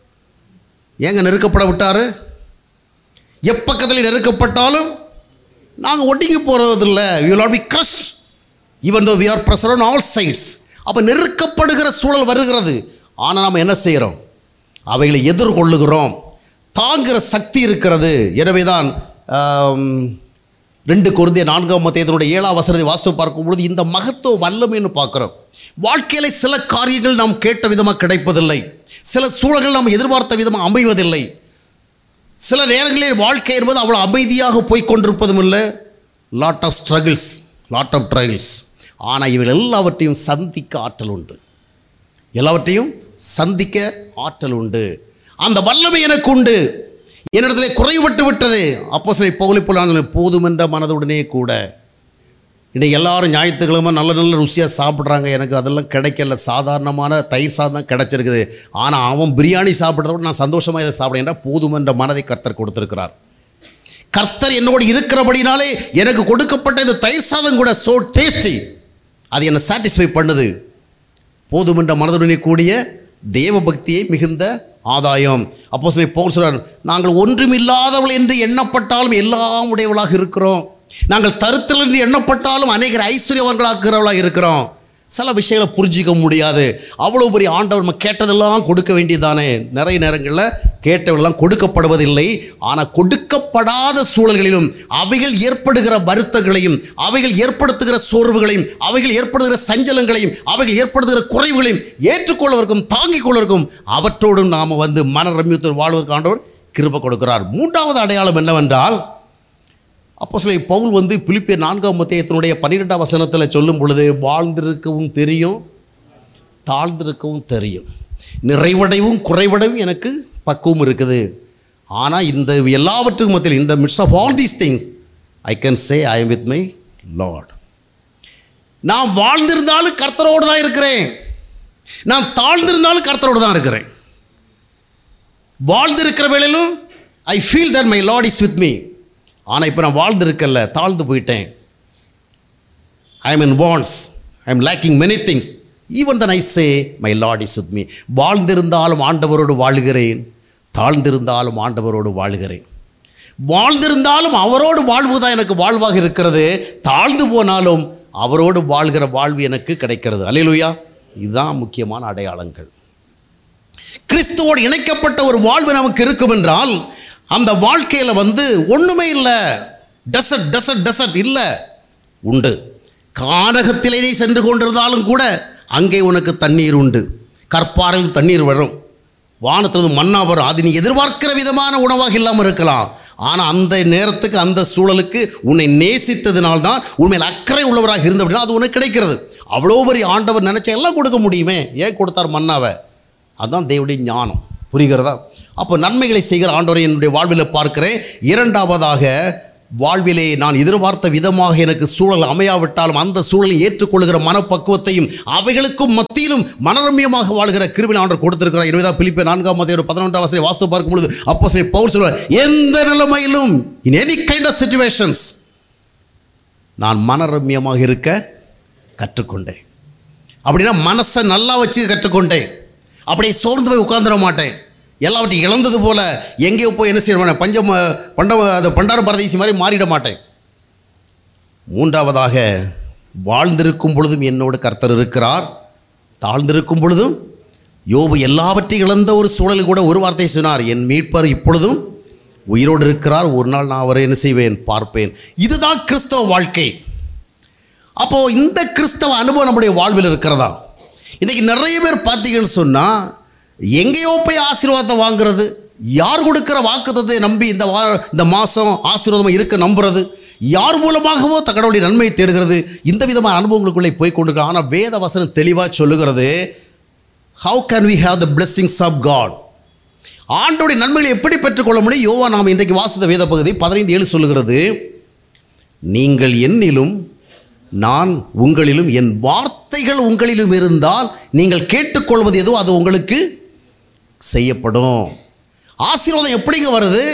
[SPEAKER 1] ஏங்க நெருக்கப்பட விட்டாரு எப்பக்கத்தில் நெருக்கப்பட்டாலும் நாங்கள் ஒடுங்கி போகிறதில்ல you not be crushed even though we are pressure on all sides அப்போ நெருக்கப்படுகிற சூழல் வருகிறது ஆனால் நாம் என்ன செய்கிறோம் அவைகளை எதிர்கொள்ளுகிறோம் தாங்குகிற சக்தி இருக்கிறது எனவே தான் ஆம், ரெண்டு குருந்திய நான்காம் மத்தியத்தினுடைய ஏழாம் வசனத்தை வாஸ்து பார்க்கும் பொழுது இந்த மகத்துவ வல்லமைன்னு பார்க்குறோம் வாழ்க்கையில் சில காரியங்கள் நாம் கேட்ட விதமாக கிடைப்பதில்லை சில சூழல்கள் நாம் எதிர்பார்த்த விதமாக அமைவதில்லை சில நேரங்களில் வாழ்க்கை என்பது அவ்வளோ அமைதியாக போய் கொண்டிருப்பதும் இல்லை lot of struggles lot of trials ஆனால் இவைகள் எல்லாவற்றையும் சந்திக்க ஆற்றல் உண்டு எல்லாவற்றையும் சந்திக்க ஆற்றல் உண்டு அந்த வல்லமை எனக்கு உண்டு என்னிடத்திலே குறைபட்டு விட்டது அப்போ சில பகுலி போல போதுமென்ற மனதுடனே கூட இன்னைக்கு எல்லாரும் ஞாயிற்றுக்கிழமை நல்ல நல்ல ருசியாக சாப்பிட்றாங்க எனக்கு அதெல்லாம் கிடைக்கல சாதாரணமான தயிர் சாதம் தான் கிடைச்சிருக்குது ஆனால் அவன் பிரியாணி சாப்பிட்றத விட நான் சந்தோஷமாக இதை சாப்பிட்றேன் போதுமென்ற மனதை கர்த்தர் கொடுத்திருக்கிறார் கர்த்தர் என்னோடு இருக்கிறபடினாலே எனக்கு கொடுக்கப்பட்ட இந்த தயிர் சாதம் கூட சோ டேஸ்டி அது என்னை சாட்டிஸ்ஃபை பண்ணுது போதுமென்ற மனதுடனே கூடிய தேவ பக்தியை மிகுந்த ஆதாயம் அப்போ சொல்லி பவுல் சொல்றார் நாங்கள் ஒன்றுமில்லாதவள் என்று எண்ணப்பட்டாலும் எல்லாம் உடையவளாக இருக்கிறோம் நாங்கள் தருத்தல் என்று எண்ணப்பட்டாலும் அநேகர் ஐஸ்வர்யவர்களாகிறவளாக இருக்கிறோம் சில விஷயங்களை புரிஞ்சிக்க முடியாது அவ்வளோ பெரிய ஆண்டவர் நம்ம கேட்டதெல்லாம் கொடுக்க வேண்டியதானே நிறைய நேரங்களில் கேட்டவெல்லாம் கொடுக்கப்படுவதில்லை ஆனால் கொடுக்கப்படாத சூழல்களிலும் அவைகள் ஏற்படுகிற வருத்தங்களையும் அவைகள் ஏற்படுத்துகிற சோர்வுகளையும் அவைகள் ஏற்படுகிற சஞ்சலங்களையும் அவைகள் ஏற்படுத்துகிற குறைவுகளையும் ஏற்றுக்கொள்வதற்கும் தாங்கிக் கொள்வதற்கும் அவற்றோடும் நாம் வந்து மன ரம்யத்தோடு வாழ்வதற்கு ஆண்டவர் கிருபை கொடுக்கிறார் மூன்றாவது அடையாளம் என்னவென்றால் அப்போ சில பவுல் வந்து பிலிப்பிய நான்காம் மத்தியத்தினுடைய பன்னிரெண்டாம் வசனத்தில் சொல்லும் பொழுது வாழ்ந்திருக்கவும் தெரியும் தாழ்ந்திருக்கவும் தெரியும் நிறைவடைவும் குறைவடைவும் எனக்கு பக்குவம் இருக்குது ஆனால் இந்த எல்லாவற்றுக்கும் மத்தியில் இந்த midst of all these things I can say I am with my Lord நான் வாழ்ந்திருந்தாலும் கர்த்தரோடு தான் இருக்கிறேன் நான் தாழ்ந்திருந்தாலும் கர்த்தரோடு தான் இருக்கிறேன் வாழ்ந்திருக்கிற வேளையிலும் I feel that my Lord is with me ஆனால் இப்போ நான் வாழ்ந்திருக்கல தாழ்ந்து போயிட்டேன் I am in wants I am lacking many things even then I say my Lord is with me வாழ்ந்திருந்தாலும் ஆண்டவரோடு வாழுகிறேன் தாழ்ந்திருந்தாலும் ஆண்டவரோடு வாழுகிறேன் வாழ்ந்திருந்தாலும் அவரோடு வாழ்வுதான் எனக்கு வாழ்வாக இருக்கிறது தாழ்ந்து போனாலும் அவரோடு வாழ்கிற வாழ்வு எனக்கு கிடைக்கிறது அல்லேலூயா இதுதான் முக்கியமான அடையாளங்கள் கிறிஸ்துவோடு இணைக்கப்பட்ட ஒரு வாழ்வு நமக்கு இருக்கும் என்றால் அந்த வாழ்க்கையில் வந்து ஒன்றுமே இல்லை டெசர்ட் டெசர்ட் டெசர்ட் இல்லை உண்டு கானகத்திலே நீ சென்று கொண்டிருந்தாலும் கூட அங்கே உனக்கு தண்ணீர் உண்டு கற்பாறையில் தண்ணீர் வரும் வானத்திலிருந்து மண்ணா வரும் அது நீ எதிர்பார்க்கிற விதமான உணவாக இல்லாமல் இருக்கலாம் ஆனால் அந்த நேரத்துக்கு அந்த சூழலுக்கு உன்னை நேசித்ததினால்தான் உண்மையில் அக்கறை உள்ளவராக இருந்த அப்படின்னா அது உனக்கு கிடைக்கிறது அவ்வளோ பெரிய ஆண்டவர் நினச்சா எல்லாம் கொடுக்க முடியுமே ஏன் கொடுத்தார் மன்னாவை அதுதான் தேவனுடைய ஞானம் புரிகிறதா அப்போ நன்மைகளை செய்கிற ஆண்டவரை என்னுடைய வாழ்வில் பார்க்கிறேன் இரண்டாவதாக வாழ்விலே நான் எதிர்பார்த்த விதமாக எனக்கு சூழல் அமையாவிட்டாலும் அந்த சூழலை ஏற்றுக்கொள்கிற மனப்பக்குவத்தையும் அவைகளுக்கும் மத்தியிலும் மனரம்யமாக வாழ்கிற கிருபின் ஆண்டர் கொடுத்திருக்கிறார் எனவேதான் பிலிப்பை நான்காம் மத்திய பதினொன்றாம் வசதி வாஸ்து பார்க்கும் பொழுது அப்போ சரி பவுல் சொல்வார் எந்த நிலைமையிலும் in any kind of situations நான் மனரம்யமாக இருக்க கற்றுக்கொண்டேன் அப்படின்னா மனசை நல்லா வச்சு கற்றுக்கொண்டேன் அப்படியே சோர்ந்து போய் உட்கார்ந்துட மாட்டேன் எல்லாவற்றையும் இழந்தது போல எங்கேயோ போய் என்ன செய்ய பஞ்சம் பண்ட அது பண்டார பரதேசி மாதிரி மாறிட மாட்டேன் மூன்றாவதாக வாழ்ந்திருக்கும் பொழுதும் என்னோடு கர்த்தர் இருக்கிறார் தாழ்ந்திருக்கும் பொழுதும் யோபு எல்லாவற்றையும் இழந்த ஒரு சூழலில் கூட ஒரு வார்த்தை சொன்னார் என் மீட்பர் இப்பொழுதும் உயிரோடு இருக்கிறார் ஒரு நாள் நான் அவரை என்ன செய்வேன் பார்ப்பேன் இதுதான் கிறிஸ்தவ வாழ்க்கை அப்போ இந்த கிறிஸ்தவ அனுபவம் நம்முடைய வாழ்வில் இருக்கிறதா இன்னைக்கு நிறைய பேர் பார்த்தீங்கன்னு சொன்னால் எங்கேயோ போய் ஆசீர்வாதத்தை வாங்குறது யார் கொடுக்குற வாக்குத்தத்தை நம்பி இந்த வா இந்த மாதம் ஆசீர்வாதமாக இருக்க நம்புறது யார் மூலமாகவோ தகவலுடைய நன்மையை தேடுகிறது இந்த விதமான அனுபவங்களுக்குள்ளே போய் கொண்டிருக்க ஆனால் வேத வசனம் தெளிவாக சொல்லுகிறது how can we have the blessings of God ஆண்டோடைய நன்மைகளை எப்படி பெற்றுக்கொள்ள முடியும் யோவா நாம் இன்றைக்கு வாசித்த வேத பகுதி பதினைந்து ஏழு சொல்லுகிறது நீங்கள் என்னிலும் நான் உங்களிலும் என் வார்த்தைகள் உங்களிலும் இருந்தால் நீங்கள் கேட்டுக்கொள்வது எதுவோ அது உங்களுக்கு செய்யப்படும் ஆசீர்வாதம் எப்படிங்க வருது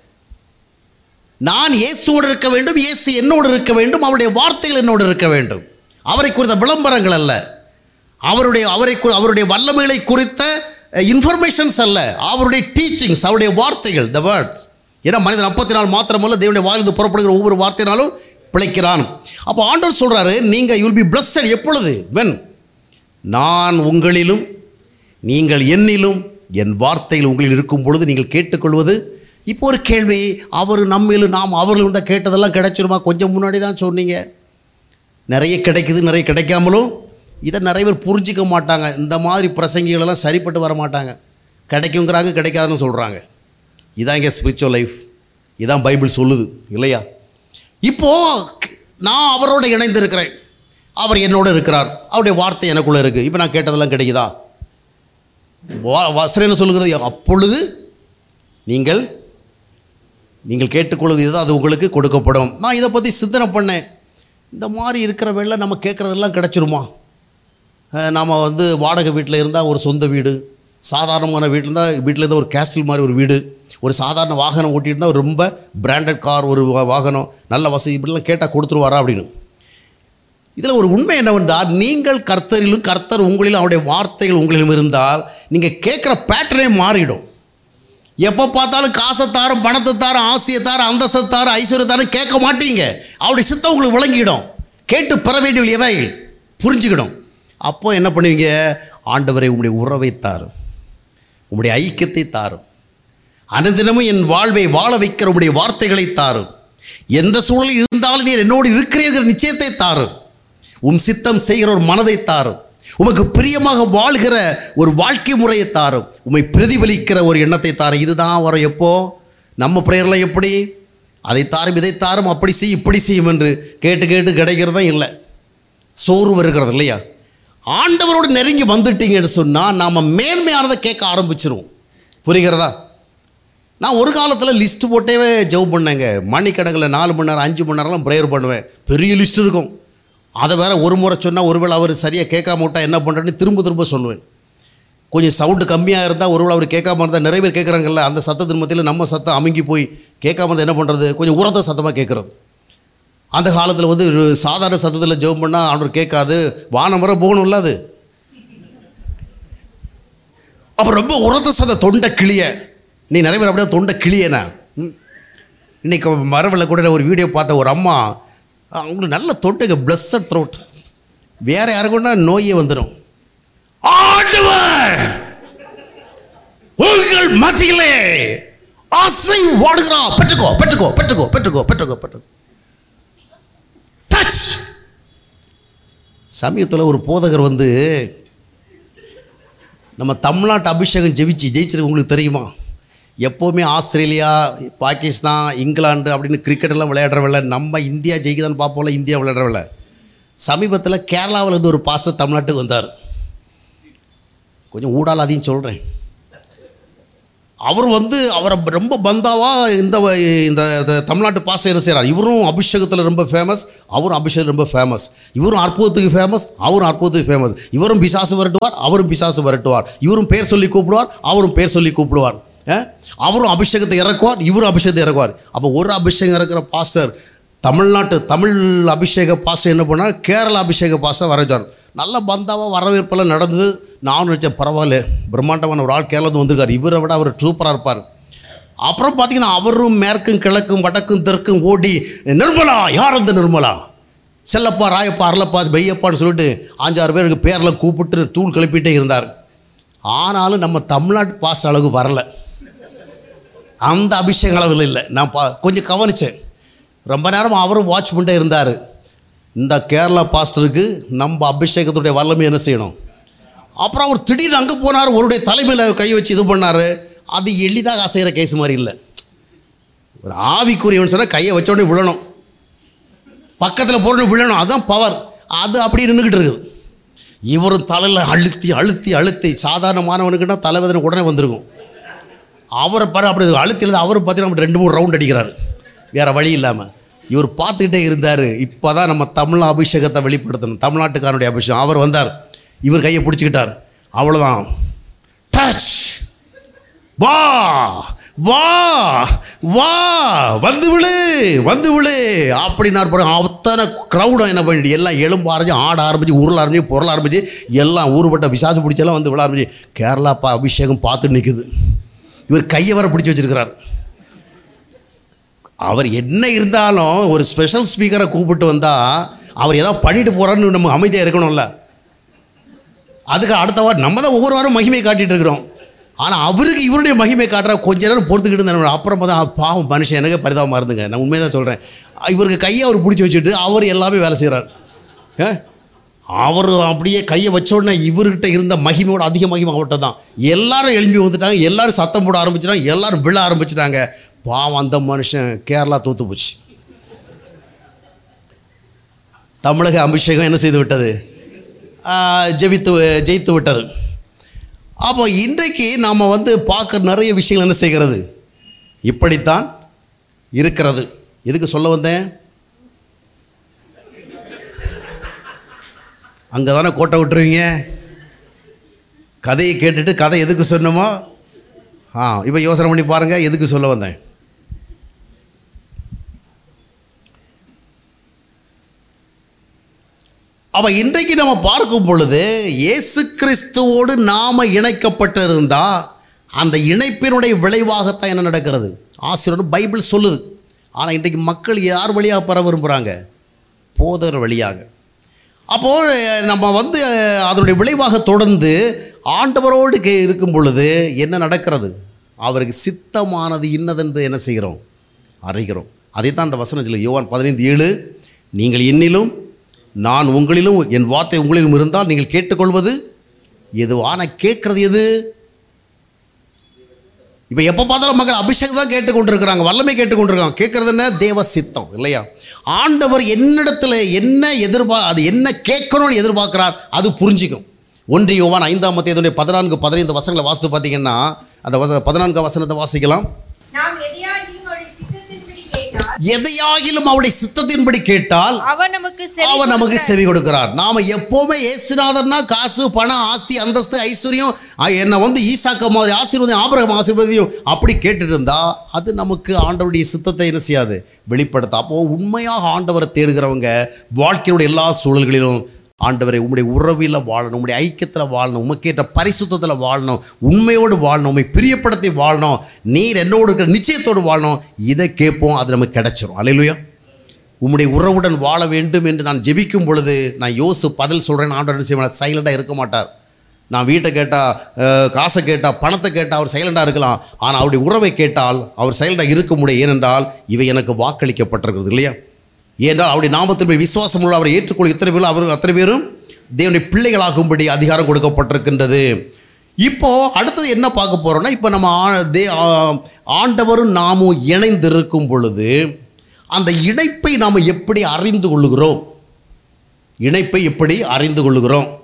[SPEAKER 1] நான் இயேசுவோடு இருக்க வேண்டும் இயேசு என்னோடு இருக்க வேண்டும் அவருடைய வார்த்தைகள் என்னோடு இருக்க வேண்டும் அவரை குறித்த விளம்பரங்கள் அல்ல அவருடைய அவரை குறி- அவருடைய வல்லமைகளை குறித்த இன்ஃபர்மேஷன்ஸ் அல்ல அவருடைய டீச்சிங்ஸ் அவருடைய வார்த்தைகள் த வேர்ட்ஸ் ஏன்னா மனிதன் அப்பத்தினால் மாத்திரமல்ல தேவனுடைய வாயிலிருந்து புறப்படுகிற ஒவ்வொரு வார்த்தையினாலும் பிழைக்கிறான் அப்போ ஆண்டவர் சொல்றாரு நீங்க யூல் பி பிளஸ்டட் எப்பொழுது வென் நான் உங்களிலும் நீங்கள் என்னிலும் என் வார்த்தைகள் உங்களில் இருக்கும் பொழுது நீங்கள் கேட்டுக்கொள்வது இப்போ ஒரு கேள்வி அவர் நம்மிலும் நாம் அவர்களும் தான் கேட்டதெல்லாம் கிடைச்சிருமா கொஞ்சம் முன்னாடி தான் சொன்னீங்க நிறைய கிடைக்குது நிறைய கிடைக்காமலும் இதை நிறைய பேர் புரிஞ்சிக்க மாட்டாங்க இந்த மாதிரி பிரசங்கிகளெல்லாம் சரிப்பட்டு வர மாட்டாங்க கிடைக்குங்கிறாங்க கிடைக்காதுன்னு சொல்கிறாங்க இதான் இங்கே ஸ்பிரிச்சுவல் லைஃப் இதான் பைபிள் சொல்லுது இல்லையா இப்போது நான் அவரோட இணைந்து இருக்கிறேன் அவர் என்னோட இருக்கிறார் அவருடைய வார்த்தை எனக்குள்ளே இருக்குது இப்போ நான் கேட்டதெல்லாம் கிடைக்குதா வா- வசனம் என்ன சொல்லுகிறது அப்பொழுது நீங்கள் நீங்கள் கேட்டுக்கொள்வது இதுதான் அது உங்களுக்கு கொடுக்கப்படும் நான் இதை பற்றி சிந்தனை பண்ணேன் இந்த மாதிரி இருக்கிற வேலை நம்ம கேட்குறதெல்லாம் கிடச்சிருமா நாம் வந்து வாடகை வீட்டில் இருந்தால் ஒரு சொந்த வீடு சாதாரணமான வீட்டில் இருந்தால் வீட்டில் இருந்தால் ஒரு கேஸ்டில் மாதிரி ஒரு வீடு ஒரு சாதாரண வாகனம் ஓட்டிட்டு இருந்தால் ரொம்ப பிராண்டட் கார் ஒரு வா- வாகனம் நல்ல வசதி இப்படிலாம் கேட்டால் கொடுத்துருவாரா அப்படின்னு இதில் ஒரு உண்மை என்னவென்றால் நீங்கள் கர்த்தரிலும் கர்த்தர் உங்களிலும் அவருடைய வார்த்தைகள் உங்களிலும் இருந்தால் நீங்கள் கேட்குற பேட்டர்னே மாறிடும் எப்போ பார்த்தாலும் காசை தாரும் பணத்தை தாரும் ஆசையை தாரும் அந்தஸ்தை தாரும் ஐஸ்வர்யத்தாரும் கேட்க மாட்டீங்க அவருடைய சித்தம் உங்களுக்கு விளங்கிடும் கேட்டு பெற வேண்டிய எவை புரிஞ்சுக்கிடும் அப்போ என்ன பண்ணுவீங்க ஆண்டவரை உங்களுடைய உறவை தாரும் உங்களுடைய ஐக்கியத்தை தாரும் அனுதினமும் என் வாழ்வை வாழ வைக்கிற உங்களுடைய வார்த்தைகளை தாரும் எந்த சூழலில் இருந்தாலும் நீர் என்னோடு இருக்கிறீர்கள் நிச்சயத்தை தாரும் உம் சித்தம் செய்கிற ஒரு மனதை தாரும் உமக்கு பிரியமாக வாழ்கிற ஒரு வாழ்க்கை முறையை தாரும் உம்மை பிரதிபலிக்கிற ஒரு எண்ணத்தை தாரும் இதுதான் வரும் எப்போ நம்ம பிரேயரில் எப்படி அதை தாரும் இதை தாரும் அப்படி செய் இப்படி செய்யும் என்று கேட்டு கேட்டு கிடைக்கிறதும் இல்லை சோறு வருகிறது இல்லையா ஆண்டவரோடு நெருங்கி வந்துட்டீங்கன்னு சொன்னால் நாம் மேன்மையானதை கேட்க ஆரம்பிச்சிருவோம் புரிகிறதா நான் ஒரு காலத்தில் லிஸ்ட் போட்டே ஜெவ் பண்ணேங்க மணிக்கணக்கில் நாலு மணி நேரம் அஞ்சு மணி நேரம்லாம் ப்ரேயர் பண்ணுவேன் பெரிய லிஸ்ட் இருக்கும் அதை வேற ஒரு முறை சொன்னால் ஒருவேளை அவர் சரியாக கேட்காம விட்டா என்ன பண்ணுறேன்னு திரும்ப திரும்ப சொல்லுவேன் கொஞ்சம் சவுண்டு கம்மியாக இருந்தால் ஒருவேளை அவர் கேட்காம இருந்தால் நிறைய பேர் கேட்குறாங்கல்ல அந்த சத்தத்தின் மத்தியில் நம்ம சத்தம் அமுங்கி போய் கேட்காம இருந்தால் என்ன பண்ணுறது கொஞ்சம் உரத்த சத்தமாக கேட்குறது அந்த காலத்தில் வந்து ஒரு சாதாரண சத்தத்தில் ஜெபம் பண்ணால் ஆண்டவர் கேட்காது வானம் வர போகணும்ல அது அப்போ ரொம்ப உரத்த சத்த தொண்டை கிளிய நீ நிறைய பேர் அப்படியே தொண்டை கிளியனா ம். இன்னைக்கு மரவில் கூட நான் ஒரு வீடியோ பார்த்த ஒரு அம்மா அவங்களுக்கு நல்ல தொண்டைங்க பிளஸ்ஸட் த்ரோட் வேற யாருக்குன்னா நோயே வந்துடும் ஆண்டவர் உங்கள் மத்தியிலே ஆசை வாடுகிறா பெற்றுக்கோ பெற்றுக்கோ பெற்றுக்கோ பெற்றுக்கோ பெற்றுக்கோ பெற்றுக்கோ டச் சமயத்தில் ஒரு போதகர் வந்து நம்ம தமிழ்நாட்டு அபிஷேகம் ஜெயிச்சு ஜெயிச்சிருக்கு உங்களுக்கு தெரியுமா எப்போவுமே ஆஸ்திரேலியா பாகிஸ்தான் இங்கிலாந்து அப்படின்னு கிரிக்கெட் எல்லாம் விளையாடுறவில்ல நம்ம இந்தியா ஜெயிக்குதான்னு பார்ப்போம்ல இந்தியா விளையாடுறவில்ல சமீபத்தில் கேரளாவில் இருந்து ஒரு பாஸ்டர் தமிழ்நாட்டுக்கு வந்தார் கொஞ்சம் ஊடால அதையும் சொல்கிறேன் அவர் வந்து அவரை ரொம்ப பந்தாவாக இந்த வ- இந்த இந்த தமிழ்நாட்டு பாஸ்டர் என்ன செய்கிறார் இவரும் அபிஷேகத்தில் ரொம்ப ஃபேமஸ் அவரும் அபிஷேகம் ரொம்ப ஃபேமஸ் இவரும் அற்புதத்துக்கு ஃபேமஸ் அவரும் அற்புதத்துக்கு ஃபேமஸ் இவரும் பிசாசு விரட்டுவார் அவரும் பிசாசு விரட்டுவார் இவரும் பேர் சொல்லி கூப்பிடுவார் அவரும் பேர் சொல்லி கூப்பிடுவார் அஹ்? அவரும் அபிஷேகத்தை இறக்குவார் இவரும் அபிஷேகத்தை இறக்குவார் அப்போ ஒரு அபிஷேகம் இறக்குற பாஸ்டர் தமிழ்நாட்டு தமிழ் அபிஷேக பாஸ்டர் என்ன பண்ணார் கேரளா அபிஷேக பாஸ்டர் வரவேற்றார் நல்ல பந்தாவாக வரவேற்பெல்லாம் நடந்தது நானும் நினச்சேன் பரவாயில்ல பிரம்மாண்டமான ஒரு ஆள் கேரளத்து வந்திருக்கார் இவரை விட அவர் சூப்பராக இருப்பார் அப்புறம் பார்த்தீங்கன்னா அவரும் மேற்கும் கிழக்கும் வடக்கும் தெற்கும் ஓடி நிர்மலா யார் அந்த நிர்மலா செல்லப்பா ராயப்பா அரளப்பா பெய்யப்பான்னு சொல்லிட்டு அஞ்சாறு பேருக்கு பேரில் கூப்பிட்டு தூள் கிளப்பிட்டே இருந்தார் ஆனாலும் நம்ம தமிழ்நாட்டு பாஸ் அளவுக்கு வரல அந்த அபிஷேக அளவில் இல்லை நான் பா கொஞ்சம் கவனித்தேன் ரொம்ப நேரம் அவரும் வாட்ச் பண்ணிட்டே இருந்தார் இந்த கேரளா பாஸ்டருக்கு நம்ம அபிஷேகத்துடைய வல்லமை என்ன செய்யணும் அப்புறம் அவர் திடீர்னு அங்கே போனார் ஒருடைய தலைமையில் கை வச்சு இது பண்ணார் அது எளிதாக அசைகிற கேஸ் மாதிரி இல்லை ஒரு ஆவிக்குரியவன் சொன்னால் கையை வச்ச உடனே விழணும் பக்கத்தில் போடணும் விழணும் அதுதான் பவர் அது அப்படியே நின்றுக்கிட்டு இருக்குது இவரும் தலையில் அழுத்தி அழுத்தி அழுத்தி சாதாரணமானவனுக்குன்னா தலைவதனை உடனே வந்திருக்கும் அவரை பாரு அப்படி அழுத்தில அவர் பார்த்தீங்கன்னா ரெண்டு மூணு ரவுண்ட் அடிக்கிறாரு வேற வழி இல்லாமல் இவர் பார்த்துக்கிட்டே இருந்தார் இப்போ தான் நம்ம தமிழ் அபிஷேகத்தை வெளிப்படுத்தணும் தமிழ்நாட்டுக்காரனுடைய அபிஷேகம் அவர் வந்தார் இவர் கையை பிடிச்சிக்கிட்டார் அவ்வளோதான் டச் வா வா வா வந்து விழு வந்து விழு அப்படின்னாரு பாருங்க அத்தனை க்ரௌடும் என்ன பண்ணிட்டு எல்லாம் எலும்பு ஆரம்பிச்சு ஆட ஆரம்பிச்சு உருள ஆரம்பிச்சு பொருள் ஆரம்பிச்சு எல்லாம் ஊருப்பட்ட விசாசு பிடிச்செல்லாம் வந்து விழ ஆரம்பிச்சு கேரளா பா அபிஷேகம் பார்த்து நிற்குது இவர் கையை வர பிடிச்சி வச்சிருக்கிறார் அவர் என்ன இருந்தாலும் ஒரு ஸ்பெஷல் ஸ்பீக்கரை கூப்பிட்டு வந்தால் அவர் ஏதாவது பண்ணிட்டு போகிறான்னு நம்ம அமைதியாக இருக்கணும்ல அதுக்கு அடுத்த வாரம் நம்ம தான் ஒவ்வொரு வாரம் மகிமை காட்டிட்டு இருக்கிறோம் ஆனால் அவருக்கு இவருடைய மகிமை காட்டுற கொஞ்ச நேரம் பொறுத்துக்கிட்டு இருந்தார் அப்புறம் பார்த்தா "ஆ, பாவம் மனுஷன் எனக்கு பரிதாபமாக இருந்துங்க நான் உண்மையை தான் சொல்கிறேன் இவருக்கு கையை அவர் பிடிச்சி வச்சுட்டு அவர் எல்லாமே வேலை செய்கிறார் அவர் அப்படியே கையை வச்ச உடனே இவர்கிட்ட இருந்த மகிமையோட அதிக மகிமை அவர்கிட்ட தான் எல்லாரும் எழும்பி வந்துட்டாங்க எல்லாரும் சத்தம் போட ஆரம்பிச்சிட்டாங்க எல்லாரும் விழ ஆரம்பிச்சிட்டாங்க பாவம் அந்த மனுஷன் கேரளா தூத்து போச்சு தமிழக அபிஷேகம் என்ன செய்து விட்டது ஆஹ், ஜெபித்து ஜெயித்து விட்டது அப்போ இன்றைக்கு நாம் வந்து பார்க்குற நிறைய விஷயங்கள் என்ன செய்கிறது இப்படித்தான் இருக்கிறது எதுக்கு சொல்ல வந்தேன் அங்கே தானே கோட்டை விட்டுருவீங்க கதையை கேட்டுட்டு கதை எதுக்கு சொன்னோமோ ஆ இப்போ யோசனை பண்ணி பாருங்கள் எதுக்கு சொல்ல வந்தேன் அப்போ இன்றைக்கு நம்ம பார்க்கும் பொழுது இயேசு கிறிஸ்துவோடு நாம் இணைக்கப்பட்டிருந்தா அந்த இணைப்பினுடைய விளைவாகத்தான் என்ன நடக்கிறது ஆசிரியர் பைபிள் சொல்லுது ஆனால் இன்றைக்கு மக்கள் யார் வழியாக பெற விரும்புகிறாங்க போதர் வழியாக அப்போது நம்ம வந்து அஹ், அதனுடைய விளைவாக தொடர்ந்து ஆண்டவரோடு கே இருக்கும் பொழுது என்ன நடக்கிறது அவருக்கு சித்தமானது இன்னதென்று என்ன செய்கிறோம் அறிகிறோம் அதை தான் அந்த வசனத்தில் யோவான் பதினைந்து ஏழு நீங்கள் என்னிலும் நான் உங்களிலும் என் வார்த்தை உங்களிலும் இருந்தால் நீங்கள் கேட்டுக்கொள்வது எது ஆனால் கேட்குறது எது இப்போ எப்போ பார்த்தாலும் மக்கள் அபிஷேகம் தான் கேட்டுக்கொண்டிருக்கிறாங்க வல்லமை கேட்டுக்கொண்டிருக்காங்க கேட்குறது என்ன தேவ சித்தம் இல்லையா ஆண்டவர் என்னிடத்தில் என்ன எதிர்பார் அது என்ன கேட்கணும்னு எதிர்பார்க்கிறார் அது புரிஞ்சிக்கும் ஒன்று யோவான் ஐந்தாம் மத்தியதுடைய பதினான்கு பதினைந்து வசனங்களை வாசித்து பார்த்தீங்கன்னா அந்த வச பதினான்கு வசனத்தை வாசிக்கலாம்
[SPEAKER 2] நாம் எதையாகிலும் அவருடைய சித்தத்தின்படி கேட்டால்
[SPEAKER 1] எதையாகிலும் அவருடைய சித்தத்தின்படி கேட்டால்
[SPEAKER 2] அவர் நமக்கு செவி
[SPEAKER 1] அவர் நமக்கு
[SPEAKER 2] கொடுக்க-
[SPEAKER 1] செவி கொடுக்கிறார் நாம எப்போவுமே ஏசுநாதர்னா காசு பணம் ஆஸ்தி அந்தஸ்து ஐஸ்வர்யம் ஆ, என்னை வந்து ஈசாக்க மாதிரி ஆசீர்வதியும் ஆபரகம் ஆசீர்வதியும் அப்படி கேட்டுட்டு இருந்தா அது நமக்கு ஆண்டவருடைய சித்தத்தை என்ன செய்யாது வெளிப்படுத்த அப்போ உண்மையாக ஆண்டவரை தேடுகிறவங்க வாழ்க்கையுடைய எல்லா சூழல்களிலும் ஆண்டவரை உம்முடைய உறவில் வாழணும் உம்முடைய ஐக்கியத்தில் வாழணும் உமக்கேற்ற பரிசுத்தத்தில் வாழணும் உண்மையோடு வாழணும் உண்மை பிரியப்படத்தை வாழணும் நீர் என்னோடு இருக்கிற நிச்சயத்தோடு வாழணும் இதை கேட்போம் அது நமக்கு கிடைச்சிரும் அலையிலுயா உம்முடைய உறவுடன் வாழ வேண்டும் என்று நான் ஜெபிக்கும் பொழுது நான் யோசு பதில் சொல்கிறேன் ஆண்டவர் என்ன செய்வார் சைலண்டாக இருக்க மாட்டார் நான் வீட்டை கேட்டால் காசை கேட்டால் பணத்தை கேட்டால் அவர் சைலண்டாக இருக்கலாம் ஆனால் அவருடைய உறவை கேட்டால் அவர் சைலண்டாக இருக்க முடியும் ஏனென்றால் இவை எனக்கு வாக்களிக்கப்பட்டிருக்கிறது இல்லையா ஏனென்றால் அவருடைய நாமத்தின் மேல் விசுவாசம் உள்ள அவரை ஏற்றுக்கொள்ள இத்தனை பேரும் அவர் அத்தனை பேரும் தேவனுடைய பிள்ளைகளாகும்படி அதிகாரம் கொடுக்கப்பட்டிருக்கின்றது இப்போ அடுத்தது என்ன பார்க்க போறோம்னா இப்போ நம்ம ஆ- தே ஆ- ஆண்டவரும் நாமும் இணைந்திருக்கும் பொழுது அந்த இணைப்பை நாம் எப்படி அறிந்து கொள்ளுகிறோம் இணைப்பை எப்படி அறிந்து கொள்ளுகிறோம்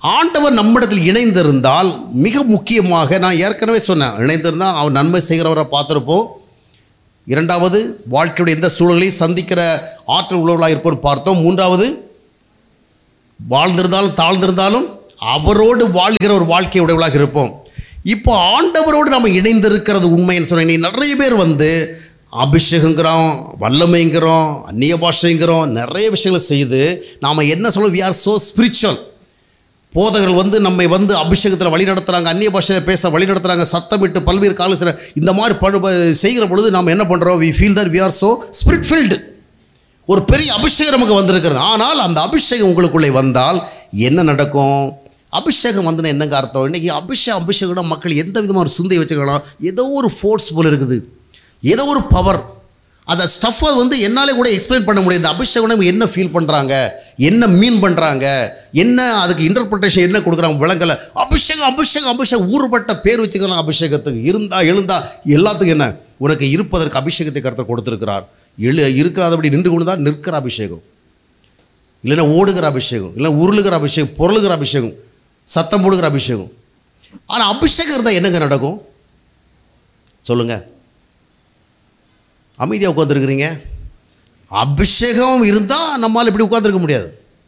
[SPEAKER 1] ஆண்டவர் நம்மிடத்தில் இணைந்திருந்தால் மிக முக்கியமாக நான் ஏற்கனவே சொன்னேன் இணைந்திருந்தால் அவன் நன்மை செய்கிறவரை பார்த்துருப்போம் இரண்டாவது வாழ்க்கையுடைய எந்த சூழலையும் சந்திக்கிற ஆற்றல் உள்ளவர்களாக இருப்போம் பார்த்தோம் மூன்றாவது வாழ்ந்திருந்தாலும் தாழ்ந்திருந்தாலும் அவரோடு வாழ்கிற ஒரு வாழ்க்கை உடையவளாக இருப்போம் இப்போ ஆண்டவரோடு நம்ம இணைந்திருக்கிறது உண்மைன்னு சொன்னீங்க நிறைய பேர் வந்து அபிஷேகங்கிறோம் வல்லமைங்கிறோம் அந்நிய பாஷைங்கிறோம் நிறைய விஷயங்களை செய்து நாம் என்ன சொல்ல வி ஆர் ஸோ ஸ்பிரிச்சுவல் போதகர்கள் வந்து நம்மை வந்து அபிஷேகத்தில் வழி நடத்துகிறாங்க அந்நிய பாஷையில் பேச வழி நடத்துகிறாங்க சத்தமிட்டு பல்வேறு கால சில இந்த மாதிரி பணு செய்கிற பொழுது நாம் என்ன பண்ணுறோம் we feel that we are so spirit filled ஒரு பெரிய அபிஷேகம் நமக்கு வந்திருக்கிறது ஆனால் அந்த அபிஷேகம் உங்களுக்குள்ளே வந்தால் என்ன நடக்கும் அபிஷேகம் வந்து என்னங்க அர்த்தம் இன்றைக்கி அபிஷேகம் அபிஷேகம் மக்கள் எந்த விதமான ஒரு சிந்தை வச்சுக்கலாம் ஏதோ ஒரு ஃபோர்ஸ் போல் இருக்குது ஏதோ ஒரு பவர் அந்த ஸ்டஃப்பை வந்து என்னாலே கூட எக்ஸ்பிளைன் பண்ண முடியாது இந்த அபிஷேகம் என்ன ஃபீல் பண்ணுறாங்க என்ன மீன் பண்ணுறாங்க என்ன அதுக்கு இன்டர்பிரிட்டேஷன் என்ன கொடுக்குறாங்க விளங்கலை அபிஷேகம் அபிஷேகம் அபிஷேகம் ஊறுபட்ட பேர் வச்சுக்கலாம் அபிஷேகத்துக்கு இருந்தா எழுந்தா எல்லாத்துக்கும் என்ன உனக்கு இருப்பதற்கு அபிஷேகத்தை கருத்தை கொடுத்துருக்கிறார் எழு இருக்காதபடி நின்று கொண்டு தான் நிற்கிற அபிஷேகம் இல்லைன்னா ஓடுகிற அபிஷேகம் இல்லை உருளுகிற அபிஷேகம் பொருளுகிற அபிஷேகம் சத்தம் போடுகிற அபிஷேகம் ஆனால் அபிஷேகம் இருந்தால் என்னங்க நடக்கும் சொல்லுங்க அமைதியாக உட்காந்துருக்குறீங்க அபிஷேகம் இருந்தால் நம்மால் இப்படி உட்காந்துருக்க முடியாது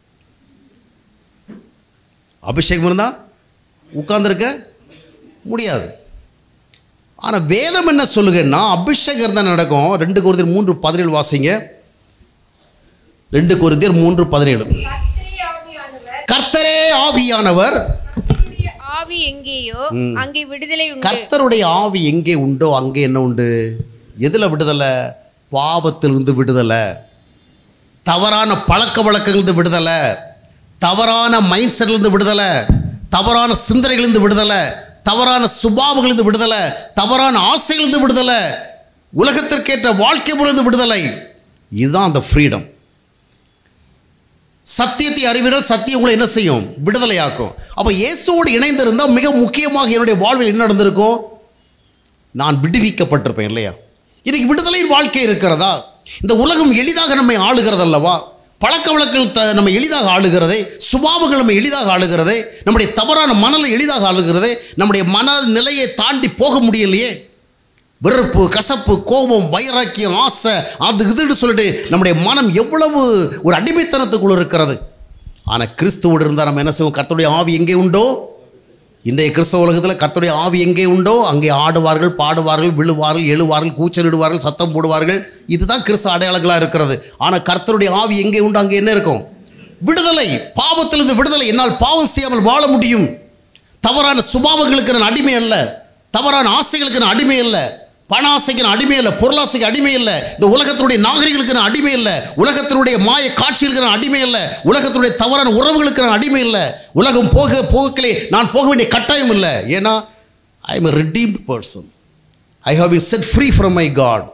[SPEAKER 1] அபிஷேகம் இருந்தால் உட்கார்ந்திருக்க முடியாது ஆனால் வேதம் என்ன சொல்லுங்கன்னா அபிஷேகம் தான் நடக்கும் ரெண்டு குருதியர் மூன்று பதினேழு வாசிங்க ரெண்டு குருதியர் மூன்று பதினேழு
[SPEAKER 2] கர்த்தரே ஆவியானவர்
[SPEAKER 1] கர்த்தரே ஆவியானவர்
[SPEAKER 2] கர்த்தருடைய
[SPEAKER 3] ஆவி எங்கேயோ அங்கே விடுதலை உண்டு
[SPEAKER 1] கர்த்தருடைய ஆவி எங்கே உண்டோ அங்கே என்ன உண்டு எதில் விடுதலை பாவத்திலிருந்து விடுதலை தவறான பழக்க வழக்கங்களிலிருந்து விடுதலை தவறான மைண்ட் செட்லேருந்து விடுதலை தவறான சிந்தனைகளிலிருந்து விடுதலை தவறான சுபாவங்களிலிருந்து விடுதலை தவறான ஆசைகளிலிருந்து விடுதலை உலகத்திற்கேற்ற வாழ்க்கை முறையிலிருந்து விடுதலை இதுதான் அந்த ஃப்ரீடம் சத்தியத்தை அறிவிடல் சத்தியம் உங்களை என்ன செய்யும் விடுதலையாக்கும் அப்போ இயேசுவோடு இணைந்திருந்தால் மிக முக்கியமாக என்னுடைய வாழ்வில் என்ன நடந்திருக்கும் நான் விடுவிக்கப்பட்டிருப்பேன் இல்லையா இன்னைக்கு விடுதலையின் வாழ்க்கை இருக்கிறதா இந்த உலகம் எளிதாக நம்மை ஆளுகிறது அல்லவா பழக்க வழக்கங்கள் த நம்ம எளிதாக ஆளுகிறதே சுபாவங்கள் நம்ம எளிதாக ஆளுகிறதே நம்முடைய தவறான மனநிலை எளிதாக ஆளுகிறதே நம்முடைய மனநிலையை தாண்டி போக முடியலையே வெறுப்பு கசப்பு கோபம் வைராக்கியம் ஆசை அது இதுன்னு சொல்லிட்டு நம்முடைய மனம் எவ்வளவு ஒரு அடிமைத்தனத்துக்குள்ள இருக்கிறது ஆனால் கிறிஸ்துவோடு இருந்தால் நம்ம என்ன செய்வோம் கர்த்தருடைய ஆவி எங்கே உண்டோ இன்றைய கிறிஸ்தவ உலகத்தில் கர்த்தருடைய ஆவி எங்கே உண்டோ அங்கே ஆடுவார்கள் பாடுவார்கள் விழுவார்கள் எழுவார்கள் கூச்சலிடுவார்கள் சத்தம் போடுவார்கள் இதுதான் கிறிஸ்தவ அடையாளங்களாக இருக்கிறது ஆனால் கர்த்தருடைய ஆவி எங்கே உண்டோ அங்கே என்ன இருக்கும் விடுதலை பாவத்திலிருந்து விடுதலை என்னால் பாவம் செய்யாமல் வாழ முடியும் தவறான சுபாவங்களுக்கு நான் அடிமை அல்ல தவறான ஆசைகளுக்கு நான் அடிமை அல்ல பண ஆசைக்கு நான் அடிமை இல்லை பொருளாசைக்கு அடிமை இல்லை இந்த உலகத்தினுடைய நாகரிகளுக்கு நான் அடிமை இல்லை உலகத்தினுடைய மாய காட்சிகளுக்கு நான் அடிமை இல்லை உலகத்தினுடைய தவறான உறவுகளுக்கு நான் அடிமை இல்லை உலகம் போக போகலே நான் போக வேண்டிய கட்டாயம் இல்லை ஏன்னா I am a redeemed person I have been set free from my God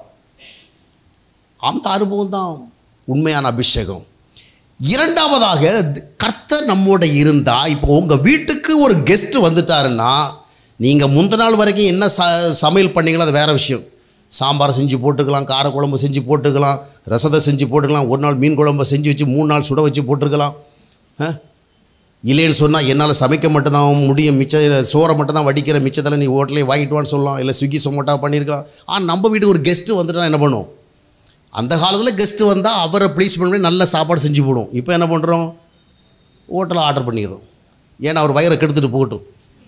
[SPEAKER 1] அந்த அனுபவம் தான் உண்மையான அபிஷேகம் இரண்டாவதாக கர்த்தர் நம்மோட இருந்தால் இப்போ உங்கள் வீட்டுக்கு ஒரு கெஸ்ட் வந்துட்டாருன்னா நீங்கள் முந்த நாள் வரைக்கும் என்ன ச சமையல் பண்ணீங்களோ அது வேறு விஷயம் சாம்பார் செஞ்சு போட்டுக்கலாம் காரக்குழம்பு செஞ்சு போட்டுக்கலாம் ரசத்தை செஞ்சு போட்டுக்கலாம் ஒரு நாள் மீன் குழம்பை செஞ்சு வச்சு மூணு நாள் சுட வச்சு போட்டுருக்கலாம் ஆ? இல்லைன்னு சொன்னால் என்னால் சமைக்க மட்டும்தான் முடியும் மிச்ச சோறை மட்டும் தான் வடிக்கிற மிச்சத்தில் நீ ஹோட்டலே வாங்கிட்டு வான்னு சொல்லலாம் இல்லை ஸ்விக்கி சொமோட்டா பண்ணியிருக்கலாம் ஆனால் நம்ம வீட்டுக்கு ஒரு கெஸ்ட்டு வந்துட்டா என்ன பண்ணும் அந்த காலத்தில் கெஸ்ட்டு வந்தால் அவரை ப்ளீஸ் பண்ணி நல்ல சாப்பாடு செஞ்சு போடும் இப்போ என்ன பண்ணுறோம் ஹோட்டலில் ஆர்டர் பண்ணிடுறோம் ஏன்னா அவர் வயிறை கெடுத்துட்டு போகட்டும்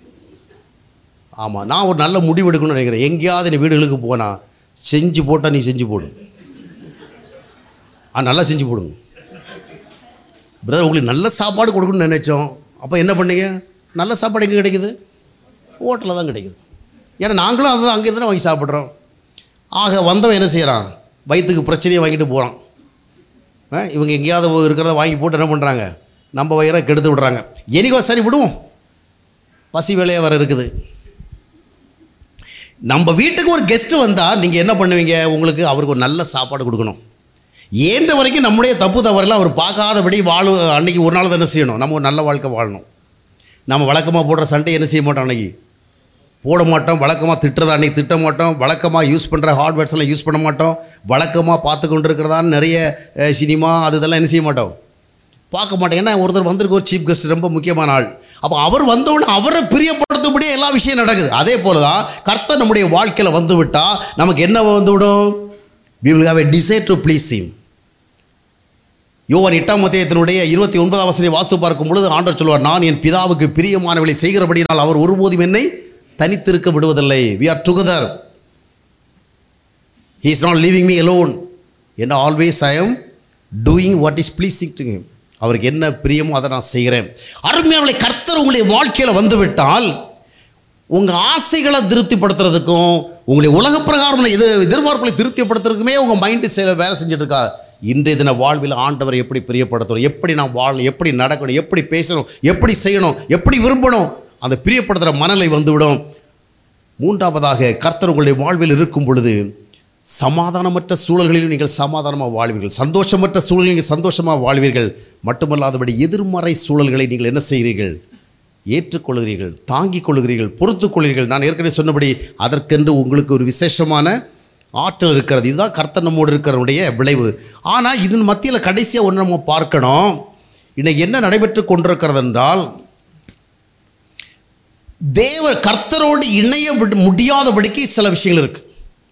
[SPEAKER 1] ஆமாம் நான் ஒரு நல்ல முடிவு எடுக்கணும்னு நினைக்கிறேன் எங்கேயாவது நீ வீடுகளுக்கு போனால் செஞ்சு போட்டால் நீ செஞ்சு போடு ஆ நல்லா செஞ்சு போடுங்க பிரதர் உங்களுக்கு நல்ல சாப்பாடு கொடுக்கணும்னு நினைச்சோம் அப்போ என்ன பண்ணீங்க நல்ல சாப்பாடு எங்கே கிடைக்குது ஹோட்டலில் தான் கிடைக்குது ஏன்னா நாங்களும் அதுதான் அங்கே இருந்து வாங்கி சாப்பிட்றோம் ஆக வந்தவன் என்ன செய்கிறான் வயிற்றுக்கு பிரச்சனையை வாங்கிட்டு போகிறான் ஆ, இவங்க எங்கேயாவது இருக்கிறத வாங்கி போட்டு என்ன பண்ணுறாங்க நம்ம வயிறை கெடுத்து விடுறாங்க எனக்கோ சரி விடுவோம் பசி வேலையாக வர இருக்குது நம்ம வீட்டுக்கு ஒரு கெஸ்ட்டு வந்தால் நீங்கள் என்ன பண்ணுவீங்க உங்களுக்கு அவருக்கு ஒரு நல்ல சாப்பாடு கொடுக்கணும் ஏன்ற வரைக்கும் நம்முடைய தப்பு தவறெல்லாம் அவர் பார்க்காதபடி வாழ அன்னைக்கு ஒரு நாள் தான் என்ன செய்யணும் நம்ம ஒரு நல்ல வாழ்க்கை வாழணும் நம்ம வழக்கமாக போடுற சண்டை என்ன செய்ய மாட்டோம் அன்னைக்கு போட மாட்டோம் வழக்கமாக திட்டுறதா அன்றைக்கி திட்ட மாட்டோம் வழக்கமாக யூஸ் பண்ணுற ஹார்ட்வேர்ட்ஸ் எல்லாம் யூஸ் பண்ண மாட்டோம் வழக்கமாக பார்த்து கொண்டு இருக்கிறதான்னு நிறைய அஹ், சினிமா அது இதெல்லாம் என்ன செய்ய மாட்டோம் பார்க்க மாட்டோம் ஏன்னா ஒருத்தர் வந்திருக்க ஒரு சீஃப் கெஸ்ட் ரொம்ப முக்கியமான ஆள் அப்போ அவர் வந்தவுடனே அவரை பிரியப்படுத்தும்படியே எல்லா விஷயம் நடக்குது அதே போல தான் கர்த்தர் நம்முடைய வாழ்க்கையில் வந்து விட்டால் நமக்கு என்ன வந்துவிடும் we will have a desire to please him யோவான் எட்டாம் மத்தியத்தினுடைய இருபத்தி ஒன்பதாம் வசதி வாஸ்து பார்க்கும் பொழுது ஆண்டவர் சொல்வார் நான் என் பிதாவுக்கு பிரியமானவளை செய்கிறபடினால் அவர் ஒருபோதும் என்னை தனித்திருக்க விடுவதில்லை we are together he is not leaving me alone என்ன always I am doing what is pleasing to him அவருக்கு என்ன பிரியமோ அதை நான் செய்கிறேன் அருமையானவளை கர்த்தர் உங்களுடைய வாழ்க்கையில் வந்துவிட்டால் உங்கள் ஆசைகளை திருப்திப்படுத்துறதுக்கும் உங்களுடைய உலக பிரகாரம் இது எதிர்பார்ப்புகளை திருப்திப்படுத்துறதுக்குமே உங்கள் மைண்டு சில வேலை செஞ்சுட்டு இருக்கா இன்றைய தின வாழ்வில் ஆண்டவரை எப்படி பிரியப்படுத்தணும் எப்படி நான் வாழணும் எப்படி நடக்கணும் எப்படி பேசணும் எப்படி செய்யணும் எப்படி விரும்பணும் அந்த பிரியப்படுத்துகிற மனநிலை வந்துவிடும் மூன்றாவதாக கர்த்தர் உங்களுடைய வாழ்வில் இருக்கும் பொழுது சமாதானமற்ற சூழல்களிலும் நீங்கள் சமாதானமாக வாழ்வீர்கள் சந்தோஷமற்ற சூழலில் நீங்கள் சந்தோஷமாக வாழ்வீர்கள் மட்டுமல்லாதபடி எதிர்மறை சூழல்களை நீங்கள் என்ன செய்கிறீர்கள் ஏற்றுக்கொள்கிறீர்கள் தாங்கிக் கொள்கிறீர்கள் பொறுத்துக் கொள்கிறீர்கள் நான் ஏற்கனவே சொன்னபடி அதற்கென்று உங்களுக்கு ஒரு விசேஷமான ஆற்றல் இருக்கிறது இதுதான் கர்த்தர் நம்மோடு இருக்கிறனுடைய விளைவு ஆனால் இதன் மத்தியில் கடைசியாக ஒன்று நம்ம பார்க்கணும் இன்னைக்கு என்ன நடைபெற்று கொண்டிருக்கிறது என்றால் தேவ கர்த்தரோடு இணைய விட- முடியாதபடிக்கு சில விஷயங்கள் இருக்கு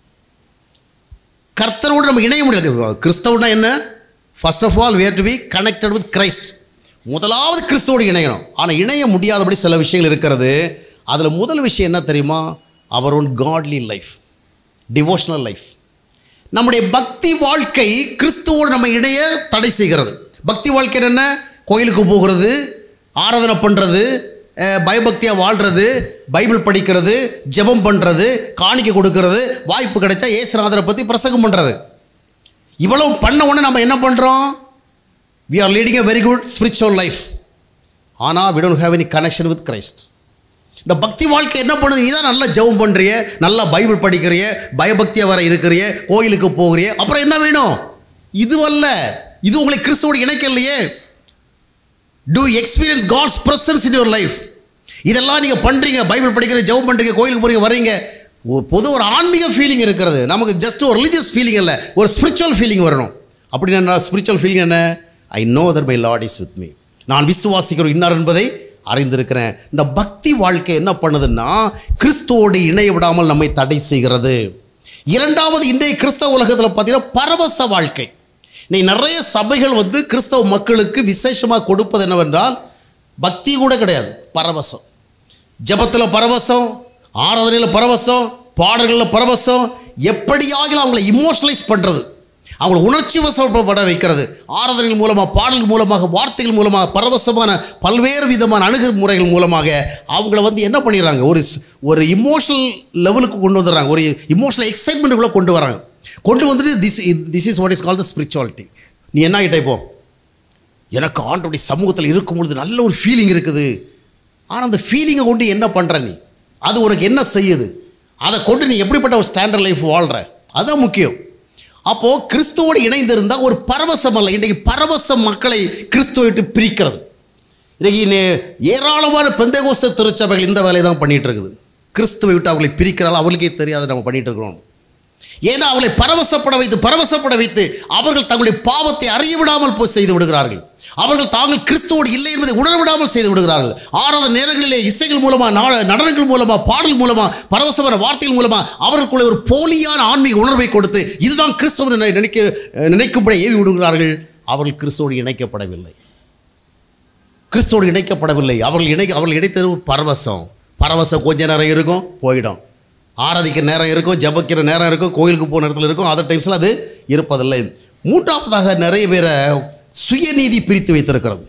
[SPEAKER 1] கர்த்தரோடு நம்ம இணைய முடியாது கிறிஸ்தவனா என்ன first of all we're to be connected with Christ முதலாவது கிறிஸ்துவோடு இணையணும் ஆனால் இணைய முடியாதபடி சில விஷயங்கள் இருக்கிறது அதில் முதல் விஷயம் என்ன தெரியுமா அவர் own godly life devotional life நம்முடைய பக்தி வாழ்க்கை கிறிஸ்துவோடு நம்ம இணைய தடை செய்கிறது பக்தி வாழ்க்கை என்ன கோயிலுக்கு போகிறது ஆராதனை பண்ணுறது பயபக்தியாக வாழ்கிறது பைபிள் படிக்கிறது ஜெபம் பண்ணுறது காணிக்கை கொடுக்கறது வாய்ப்பு கிடைச்சா ஏசுநாதரை பற்றி பிரசங்கம் பண்ணுறது இவ்வளவு பண்ண உடனே நம்ம என்ன பண்ணுறோம் we are leading a very good spiritual life ஆனால் we don't have any connection with Christ இந்த பக்தி வாழ்க்கை என்ன பண்ணுது நீ தான் நல்லா ஜெபம் பண்ணுறிய நல்லா பைபிள் படிக்கிறிய பயபக்தியாக வர இருக்கிறிய கோயிலுக்கு போகிறிய அப்புறம் என்ன வேணும் இதுவல்ல இது உங்களை கிறிஸ்துவோடு இணைக்கலையே to experience God's presence in your life இதெல்லாம் நீங்கள் பண்ணுறீங்க பைபிள் படிக்கிறீங்க ஜெபம் பண்ணுறீங்க கோயிலுக்கு போகிறீங்க வரீங்க ஒரு பொது ஒரு ஆன்மீக ஃபீலிங் இருக்கிறது நமக்கு ஜஸ்ட் ஒரு ரிலீஜியஸ் ஃபீலிங் இல்லை ஒரு ஸ்பிரிச்சுவல் ஃபீலிங் வரணும் அப்படி என்ன ஸ்பிரிச்சுவல் ஃபீலிங் என்ன I know that my Lord is with me நான் விசுவாசிக்கிற இன்னார் என்பதை அறிந்திருக்கிறேன் இந்த பக்தி வாழ்க்கை என்ன பண்ணுதுன்னா கிறிஸ்துவோடு இணைய விடாமல் நம்மை தடை செய்கிறது இரண்டாவது இன்றைய கிறிஸ்தவ உலகத்தில் பார்த்தீங்கன்னா பரவச வாழ்க்கை நீ நிறைய சபைகள் வந்து கிறிஸ்தவ மக்களுக்கு விசேஷமாக கொடுப்பது என்னவென்றால் பக்தி கூட கிடையாது பரவசம் ஜெபத்தில் பரவசம் ஆராதனையில் பரவசம் பாடல்களில் பரவசம் எப்படியாகிலும் அவங்களை இமோஷனலைஸ் பண்ணுறது அவங்களை உணர்ச்சி வசப்பட வைக்கிறது ஆராதனைகள் மூலமாக பாடல்கள் மூலமாக வார்த்தைகள் மூலமாக பரவசமான பல்வேறு விதமான அணுகுமுறைகள் மூலமாக அவங்கள வந்து என்ன பண்ணிடுறாங்க ஒரு ஸ்- ஒரு இமோஷனல் லெவலுக்கு கொண்டு வந்துடுறாங்க ஒரு இமோஷனல் எக்ஸைட்மெண்ட்டுக்குள்ளே கொண்டு வராங்க கொண்டு வந்துட்டு this this is what is call the spirituality நீ என்ன ஆகிட்ட இப்போ எனக்கு ஆண்டோடைய சமூகத்தில் இருக்கும் பொழுது நல்ல ஒரு ஃபீலிங் இருக்குது ஆனால் அந்த ஃபீலிங்கை கொண்டு என்ன பண்ணுற நீ அது உனக்கு என்ன செய்யுது அதை கொண்டு நீ எப்படிப்பட்ட ஒரு ஸ்டாண்டர்ட் லைஃப் வாழ்கிற அதுதான் முக்கியம் அப்போது கிறிஸ்துவோடு இணைந்திருந்தால் ஒரு பரவசம் அல்ல இன்றைக்கு பரவசம் மக்களை கிறிஸ்துவை விட்டு பிரிக்கிறது இன்றைக்கி நே- ஏராளமான பெந்தகோஸ்த திருச்சபைகள் இந்த வேலையை தான் பண்ணிகிட்டு இருக்குது கிறிஸ்துவை விட்டு அவர்களை பிரிக்கிறாள் அவர்களுக்கே தெரியாத நம்ம பண்ணிகிட்டு இருக்கிறோம் ஏன்னா அவளை பரவசப்பட வைத்து பரவசப்பட வைத்து அவர்கள் தங்களுடைய பாவத்தை அறிய விடாமல் போய் செய்து விடுகிறார்கள் அவர்கள் தாங்கள் கிறிஸ்துவோடு இல்லை என்பதை உணர விடாமல் செய்து விடுகிறார்கள் ஆறாத நேரங்களிலே இசைகள் மூலமா நா- நடனங்கள் மூலமா பாடல் மூலமா பரவசமான வார்த்தைகள் மூலமா அவர்களுக்குள்ள ஒரு போலியான ஆன்மீக உணர்வை கொடுத்து இதுதான் கிறிஸ்துவ நினைக்க நினைக்கும்படி ஏவி விடுகிறார்கள் அவர்கள் கிறிஸ்துவோடு இணைக்கப்படவில்லை கிறிஸ்துவோடு இணைக்கப்படவில்லை அவர்கள் இணை அவர்கள் இணைத்தது ஒரு பரவசம் பரவசம் கொஞ்ச நேரம் இருக்கும் போயிடும் ஆராதிக்கிற நேரம் இருக்கும் ஜெபிக்கிற நேரம் இருக்கும் கோயிலுக்கு போன இடத்துல இருக்கும் அதர் டைம்ஸில் அது இருப்பதில்லை மூன்றாவதாக நிறைய பேரை சுயநீதி பிரித்து வைத்திருக்கிறது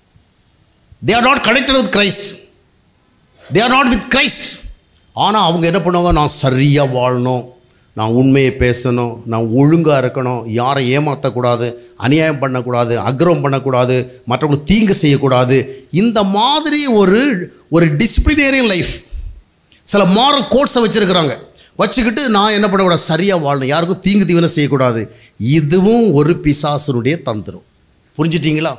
[SPEAKER 1] they are not connected with Christ they are not with Christ ஆனால் அவங்க என்ன பண்ணுவாங்க நான் சரியாக வாழணும் நான் உண்மையை பேசணும் நான் ஒழுங்காக இருக்கணும் யாரை ஏமாற்றக்கூடாது அநியாயம் பண்ணக்கூடாது அக்ரவம் பண்ணக்கூடாது மற்றவங்களுக்கு தீங்கு செய்யக்கூடாது இந்த மாதிரி ஒரு ஒரு டிசிப்ளினேரியன் லைஃப் சில மாரல் கோட்ஸை வச்சுருக்கிறாங்க வச்சுக்கிட்டு நான் என்ன பண்ணக்கூடாது சரியாக வாழணும் யாருக்கும் தீங்கு தீவனை செய்யக்கூடாது இதுவும் ஒரு பிசாசனுடைய தந்திரம் புரிஞ்சிட்டிங்களா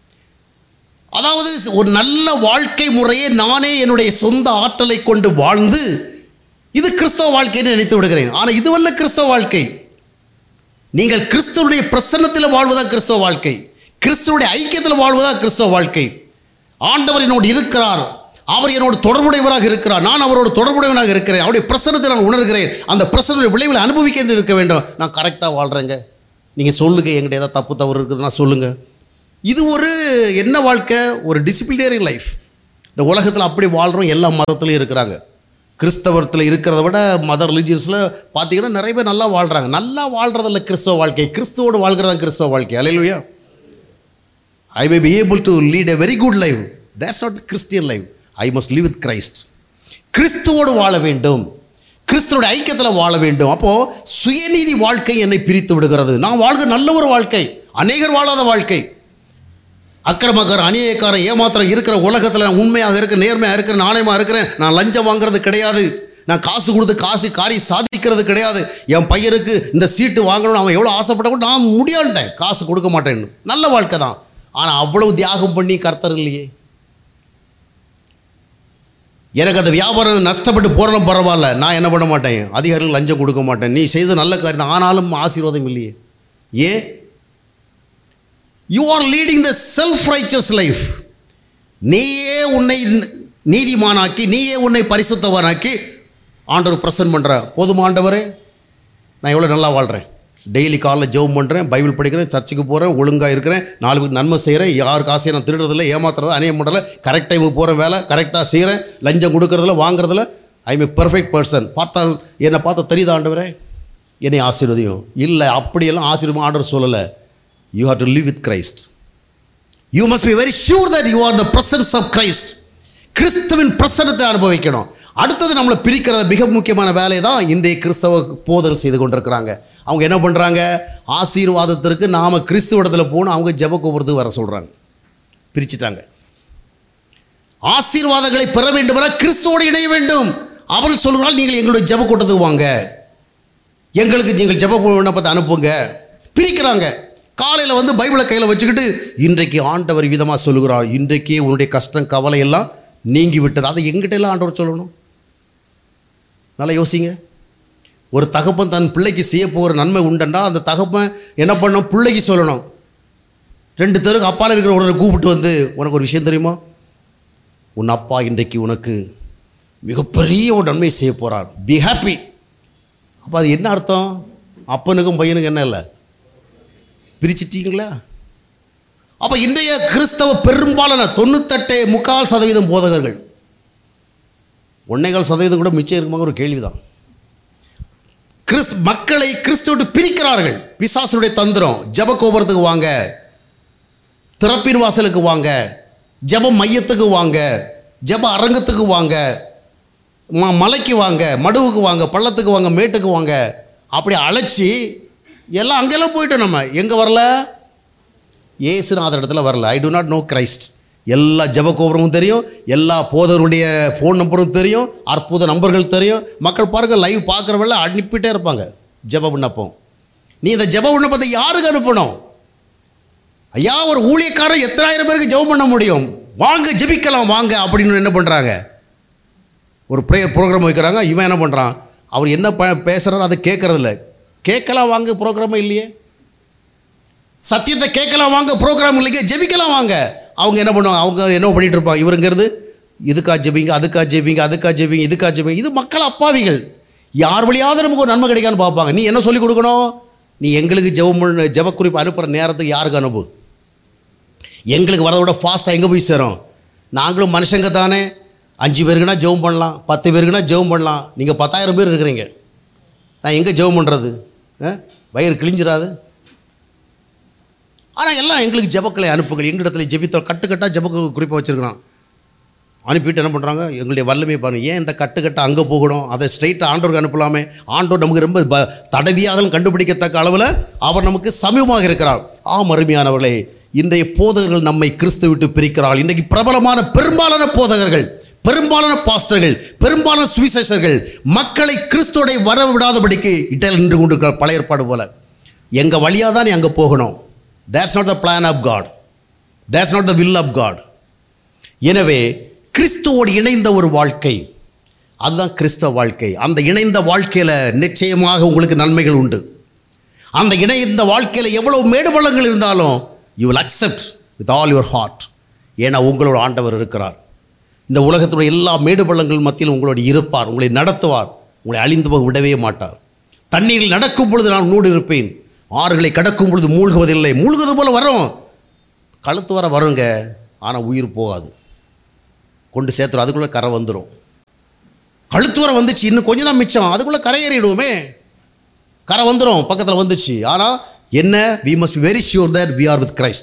[SPEAKER 1] அதாவது ஒரு நல்ல வாழ்க்கை முறையை நானே என்னுடைய சொந்த ஆற்றலை கொண்டு வாழ்ந்து இது கிறிஸ்தவ வாழ்க்கைன்னு நினைத்து விடுகிறேன் ஆனால் இதுவல்ல கிறிஸ்தவ வாழ்க்கை நீங்கள் கிறிஸ்துவனுடைய பிரசன்னத்தில் வாழ்வதா கிறிஸ்தவ வாழ்க்கை கிறிஸ்துவனுடைய ஐக்கியத்தில் வாழ்வதா கிறிஸ்தவ வாழ்க்கை ஆண்டவர் என்னோடு இருக்கிறார் அவர் என்னோடு தொடர்புடையவராக இருக்கிறார் நான் அவரோடு தொடர்புடையவனாக இருக்கிறேன் அவருடைய பிரசனத்தை நான் உணர்கிறேன் அந்த பிரசனுடைய விளைவில் அனுபவிக்க இருக்க வேண்டும் நான் கரெக்டாக வாழ்கிறேங்க நீங்கள் சொல்லுங்கள் என்கிட்ட ஏதாவது தப்பு தவறு இருக்குதுன்னா சொல்லுங்கள் இது ஒரு என்ன வாழ்க்கை ஒரு டிசிப்ளினரி லைஃப் இந்த உலகத்தில் அப்படி வாழ்கிறோம் எல்லா மதத்துலையும் இருக்கிறாங்க கிறிஸ்தவத்தில் இருக்கிறத விட மதர் ரிலீஜியஸில் பார்த்தீங்கன்னா நிறைய பேர் நல்லா வாழ்கிறாங்க நல்லா வாழ்கிறதில்ல கிறிஸ்தவ வாழ்க்கை கிறிஸ்துவோடு வாழ்கிறது தான் கிறிஸ்தவ வாழ்க்கை அலையிலுயா I may be able to lead a very good life that's not Christian life I must live with Christ கிறிஸ்துவோடு வாழ வேண்டும் கிறிஸ்துவோட ஐக்கியத்தில் வாழ வேண்டும் அப்போது சுயநீதி வாழ்க்கை என்னை பிரித்து விடுகிறது நான் வாழ்கிற நல்ல ஒரு வாழ்க்கை அநேகர் வாழாத வாழ்க்கை அக்கிரமக்காரன் அநியாயக்காரன் ஏமாத்திரம் இருக்கிற உலகத்தில் நான் உண்மையாக இருக்கிறேன் நேர்மையாக இருக்கிறேன் நாணயமாக இருக்கிறேன் நான் லஞ்சம் வாங்குறது கிடையாது நான் காசு கொடுத்து காசு காரியம் சாதிக்கிறது கிடையாது என் பையனுக்கு இந்த சீட்டு வாங்கணும்னு அவன் எவ்வளோ ஆசைப்பட்ட கூட நான் முடியாண்டேன் காசு கொடுக்க மாட்டேன்னு நல்ல வாழ்க்கை தான் ஆனால் அவ்வளவு தியாகம் பண்ணி கர்த்தர் இல்லையே எனக்கு அந்த வியாபாரம் நஷ்டப்பட்டு போகிறதும் பரவாயில்ல நான் என்ன பண்ண மாட்டேன் அதிகாரிகள் லஞ்சம் கொடுக்க மாட்டேன் நீ செய்த நல்ல காரியம் தான். ஆனாலும் ஆசீர்வாதம் இல்லையே ஏன் you are leading the self righteous life நீயே உன்னை நீதிமானாக்கி நீயே உன்னை பரிசுத்தவனாக்கி ஆண்டவர் பிரசன்ட் பண்ணுற போதுமா ஆண்டவரே நான் எவ்வளோ நல்லா வாழ்கிறேன் டெய்லி காலைல ஜெபம் பண்ணுறேன் பைபிள் படிக்கிறேன் சர்ச்சுக்கு போகிறேன் ஒழுங்காக இருக்கிறேன் நாலு பேருக்கு நன்மை செய்கிறேன் யார் காசையும் நான் திருடுறதில்ல ஏமாத்துறதில்ல அநியம் பண்ணுறதில்ல கரெக்ட் டைமுக்கு போகிற வேலை கரெக்டாக செய்கிறேன் லஞ்சம் கொடுக்கறதில்ல வாங்குறதில்ல ஐ எம் பெர்ஃபெக்ட் பர்சன் பார்த்தால் என்னை பார்த்தா தெரியுதா ஆண்டவரே என்னை ஆசீர்வதியும் இல்லை அப்படியெல்லாம் ஆசீர்வம் ஆண்டவர் சொல்லலை you have to live with Christ you must be very sure that you are the presence of Christ கிறிஸ்துவின் பிரசனத்தை அனுபவிக்கணும் அடுத்தது நம்மளை பிரிக்கிற மிக முக்கியமான வேலையை தான் இன்றைய கிறிஸ்தவ போதல் செய்து கொண்டிருக்கிறாங்க அவங்க என்ன பண்ணுறாங்க ஆசீர்வாதத்திற்கு நாம் கிறிஸ்துவ போகணும் அவங்க ஜெப கோபுரத்துக்கு வர சொல்கிறாங்க பிரிச்சுட்டாங்க ஆசீர்வாதங்களை பெற வேண்டுமென்றால் கிறிஸ்துவோடு இணைய வேண்டும் அவர்கள் சொல்கிறால் நீங்கள் எங்களுடைய ஜெப கூட்டத்துக்கு வாங்க எங்களுக்கு நீங்கள் ஜெப விண்ணப்பத்தை அனுப்புங்க பிரிக்கிறாங்க காலையில் வந்து பைபிளை கையில் வச்சுக்கிட்டு இன்றைக்கு ஆண்டவர் விதமாக சொல்லுகிறார் இன்றைக்கே உன்னுடைய கஷ்டம் கவலை எல்லாம் நீங்கி விட்டது அதை எங்கிட்ட எல்லாம் ஆண்டவர் சொல்லணும் நல்லா யோசிங்க ஒரு தகப்பன் தன் பிள்ளைக்கு செய்ய போகிற நன்மை உண்டண்டா அந்த தகப்பன் என்ன பண்ணணும் பிள்ளைக்கு சொல்லணும் ரெண்டு தெருக்கு அப்பால இருக்கிற ஒருவரை கூப்பிட்டு வந்து உனக்கு ஒரு விஷயம் தெரியுமா உன் அப்பா இன்றைக்கு உனக்கு மிகப்பெரிய ஒரு நன்மை செய்ய போகிறார் பி ஹாப்பி அப்போ அது என்ன அர்த்தம் அப்பனுக்கும் பையனுக்கும் என்ன இல்லை பிரிச்சிட்டீங்களா அப்போ இன்றைய கிறிஸ்தவ பெரும்பாலான தொண்ணூத்தெட்டு முக்கால் சதவீதம் போதகர்கள் ஒன்னேகால் சதவீதம் கூட மிச்சம் இருக்குமாங்க ஒரு கேள்விதான் கிறிஸ் மக்களை கிறிஸ்துவோடு பிரிக்கிறார்கள் பிசாசுடைய தந்திரம் ஜப கோபுரத்துக்கு வாங்க திறப்பின் வாசலுக்கு வாங்க ஜப மையத்துக்கு வாங்க ஜப அரங்கத்துக்கு வாங்க ம மலைக்கு வாங்க மடுவுக்கு வாங்க பள்ளத்துக்கு வாங்க மேட்டுக்கு வாங்க அப்படி அழைச்சி எல்லாம் அங்கெல்லாம் போயிட்டோம் நம்ம எங்கே வரல ஏசுநாதர் இடத்துல வரல I do not know Christ எல்லா ஜப கோபுரமும் தெரியும் எல்லா போதருடைய ஃபோன் நம்பரும் தெரியும் அற்புத நம்பர்கள் தெரியும் மக்கள் பாருங்க லைவ் பார்க்குறவங்கள அனுப்பிட்டே இருப்பாங்க ஜப விண்ணப்பம் நீ இந்த ஜப விண்ணப்பத்தை யாருக்கு அனுப்பணும் ஐயா ஒரு ஊழியக்காரன் எத்தனாயிரம் பேருக்கு ஜெபம் பண்ண முடியும் வாங்க ஜெபிக்கலாம் வாங்க அப்படின்னு என்ன பண்ணுறாங்க ஒரு ப்ரேயர் ப்ரோக்ராம் வைக்கிறாங்க இவன் என்ன பண்ணுறான் அவர் என்ன ப பேசுகிறாரோ அதை கேட்கறதில்ல கேட்கலாம் வாங்க ப்ரோக்ராமே இல்லையே சத்தியத்தை கேட்கலாம் வாங்க ப்ரோக்ராம் இல்லைங்க ஜெபிக்கலாம் வாங்க அவங்க என்ன பண்ணுவாங்க அவங்க என்ன பண்ணிட்டு இருப்பாங்க இவருங்கிறது இதுக்கா ஜெபிங்க அதுக்கா ஜெபிங்க அதுக்கா ஜெபிங்க இதுக்கா ஜெபிங்க இது மக்கள் அப்பாவிகள் யார் வழியாவது நமக்கு ஒரு நன்மை கிடைக்கான்னு பார்ப்பாங்க நீ என்ன சொல்லி கொடுக்கணும் நீ எங்களுக்கு ஜெபம் பண்ண ஜெப குறிப்பு அனுப்புகிற நேரத்துக்கு யாருக்கு அனுப்பு எங்களுக்கு வரதை விட ஃபாஸ்ட்டாக எங்கே போய் சேரும் நாங்களும் மனுஷங்க தானே அஞ்சு பேருக்குனா ஜெபம் பண்ணலாம் பத்து பேருக்குனா ஜெபம் பண்ணலாம் நீங்கள் பத்தாயிரம் பேர் இருக்கிறீங்க நான் எங்கே ஜெபம் பண்ணுறது வயிறு கிழிஞ்சிராது ஆனால் எல்லாம் எங்களுக்கு ஜெபக்களை அனுப்புங்கள் எங்களிடத்துல ஜெபித்த கட்டுக்கட்டாக ஜெப குறிப்பை வச்சுருக்கிறான் அனுப்பிட்டு என்ன பண்ணுறாங்க எங்களுடைய வல்லமை பாருங்க ஏன் இந்த கட்டுக்கட்டை அங்கே போகணும் அதை ஸ்ட்ரைட்டாக ஆண்டோருக்கு அனுப்பலாமே ஆண்டோர் நமக்கு ரொம்ப ப தடவியாக கண்டுபிடிக்கத்தக்க அளவில் அவர் நமக்கு சமீபமாக இருக்கிறார் ஆம் அருமையானவர்களே இன்றைய போதகர்கள் நம்மை கிறிஸ்து விட்டு பிரிக்கிறார்கள் இன்றைக்கு பிரபலமான பெரும்பாலான போதகர்கள் பெரும்பாலான பாஸ்டர்கள் பெரும்பாலான சுவிசேஷர்கள் மக்களை கிறிஸ்துவோட வர விடாதபடிக்கு இட்டல் நின்று கொண்டிருக்கிற பழைய ஏற்பாடு போல எங்கள் வழியாக தான் நீ அங்கே போகணும் that's not the plan of God that's not the will of God எனவே கிறிஸ்துவோடு இணைந்த ஒரு வாழ்க்கை அதுதான் கிறிஸ்தவ வாழ்க்கை அந்த இணைந்த வாழ்க்கையில் நிச்சயமாக உங்களுக்கு நன்மைகள் உண்டு அந்த இணைந்த வாழ்க்கையில் எவ்வளவு மேடுபள்ளங்கள் இருந்தாலும் you will accept with all your heart ஏன்னா உங்களோட ஆண்டவர் இருக்கிறார் இந்த உலகத்துடைய எல்லா மேடு பள்ளங்கள் மத்தியில் உங்களோட இருப்பார் உங்களை நடத்துவார் உங்களை அழிந்து போக விடவே மாட்டார் தண்ணீரில் நடக்கும் பொழுது நான் நூடு இருப்பேன் ஆறுகளை கடக்கும் பொழுது மூழ்குவதில்லை மூழ்குவது போல வரும் கழுத்து வர வருங்க ஆனால் உயிர் போகாது கொண்டு சேர்த்துரும் அதுக்குள்ளே கரை வந்துடும் கழுத்து வர வந்துச்சு இன்னும் கொஞ்சம் தான் மிச்சம் அதுக்குள்ளே கரை ஏறிடுவோமே கரை வந்துடும் பக்கத்தில் வந்துச்சு ஆனால் என்ன we must very sure that we are with Christ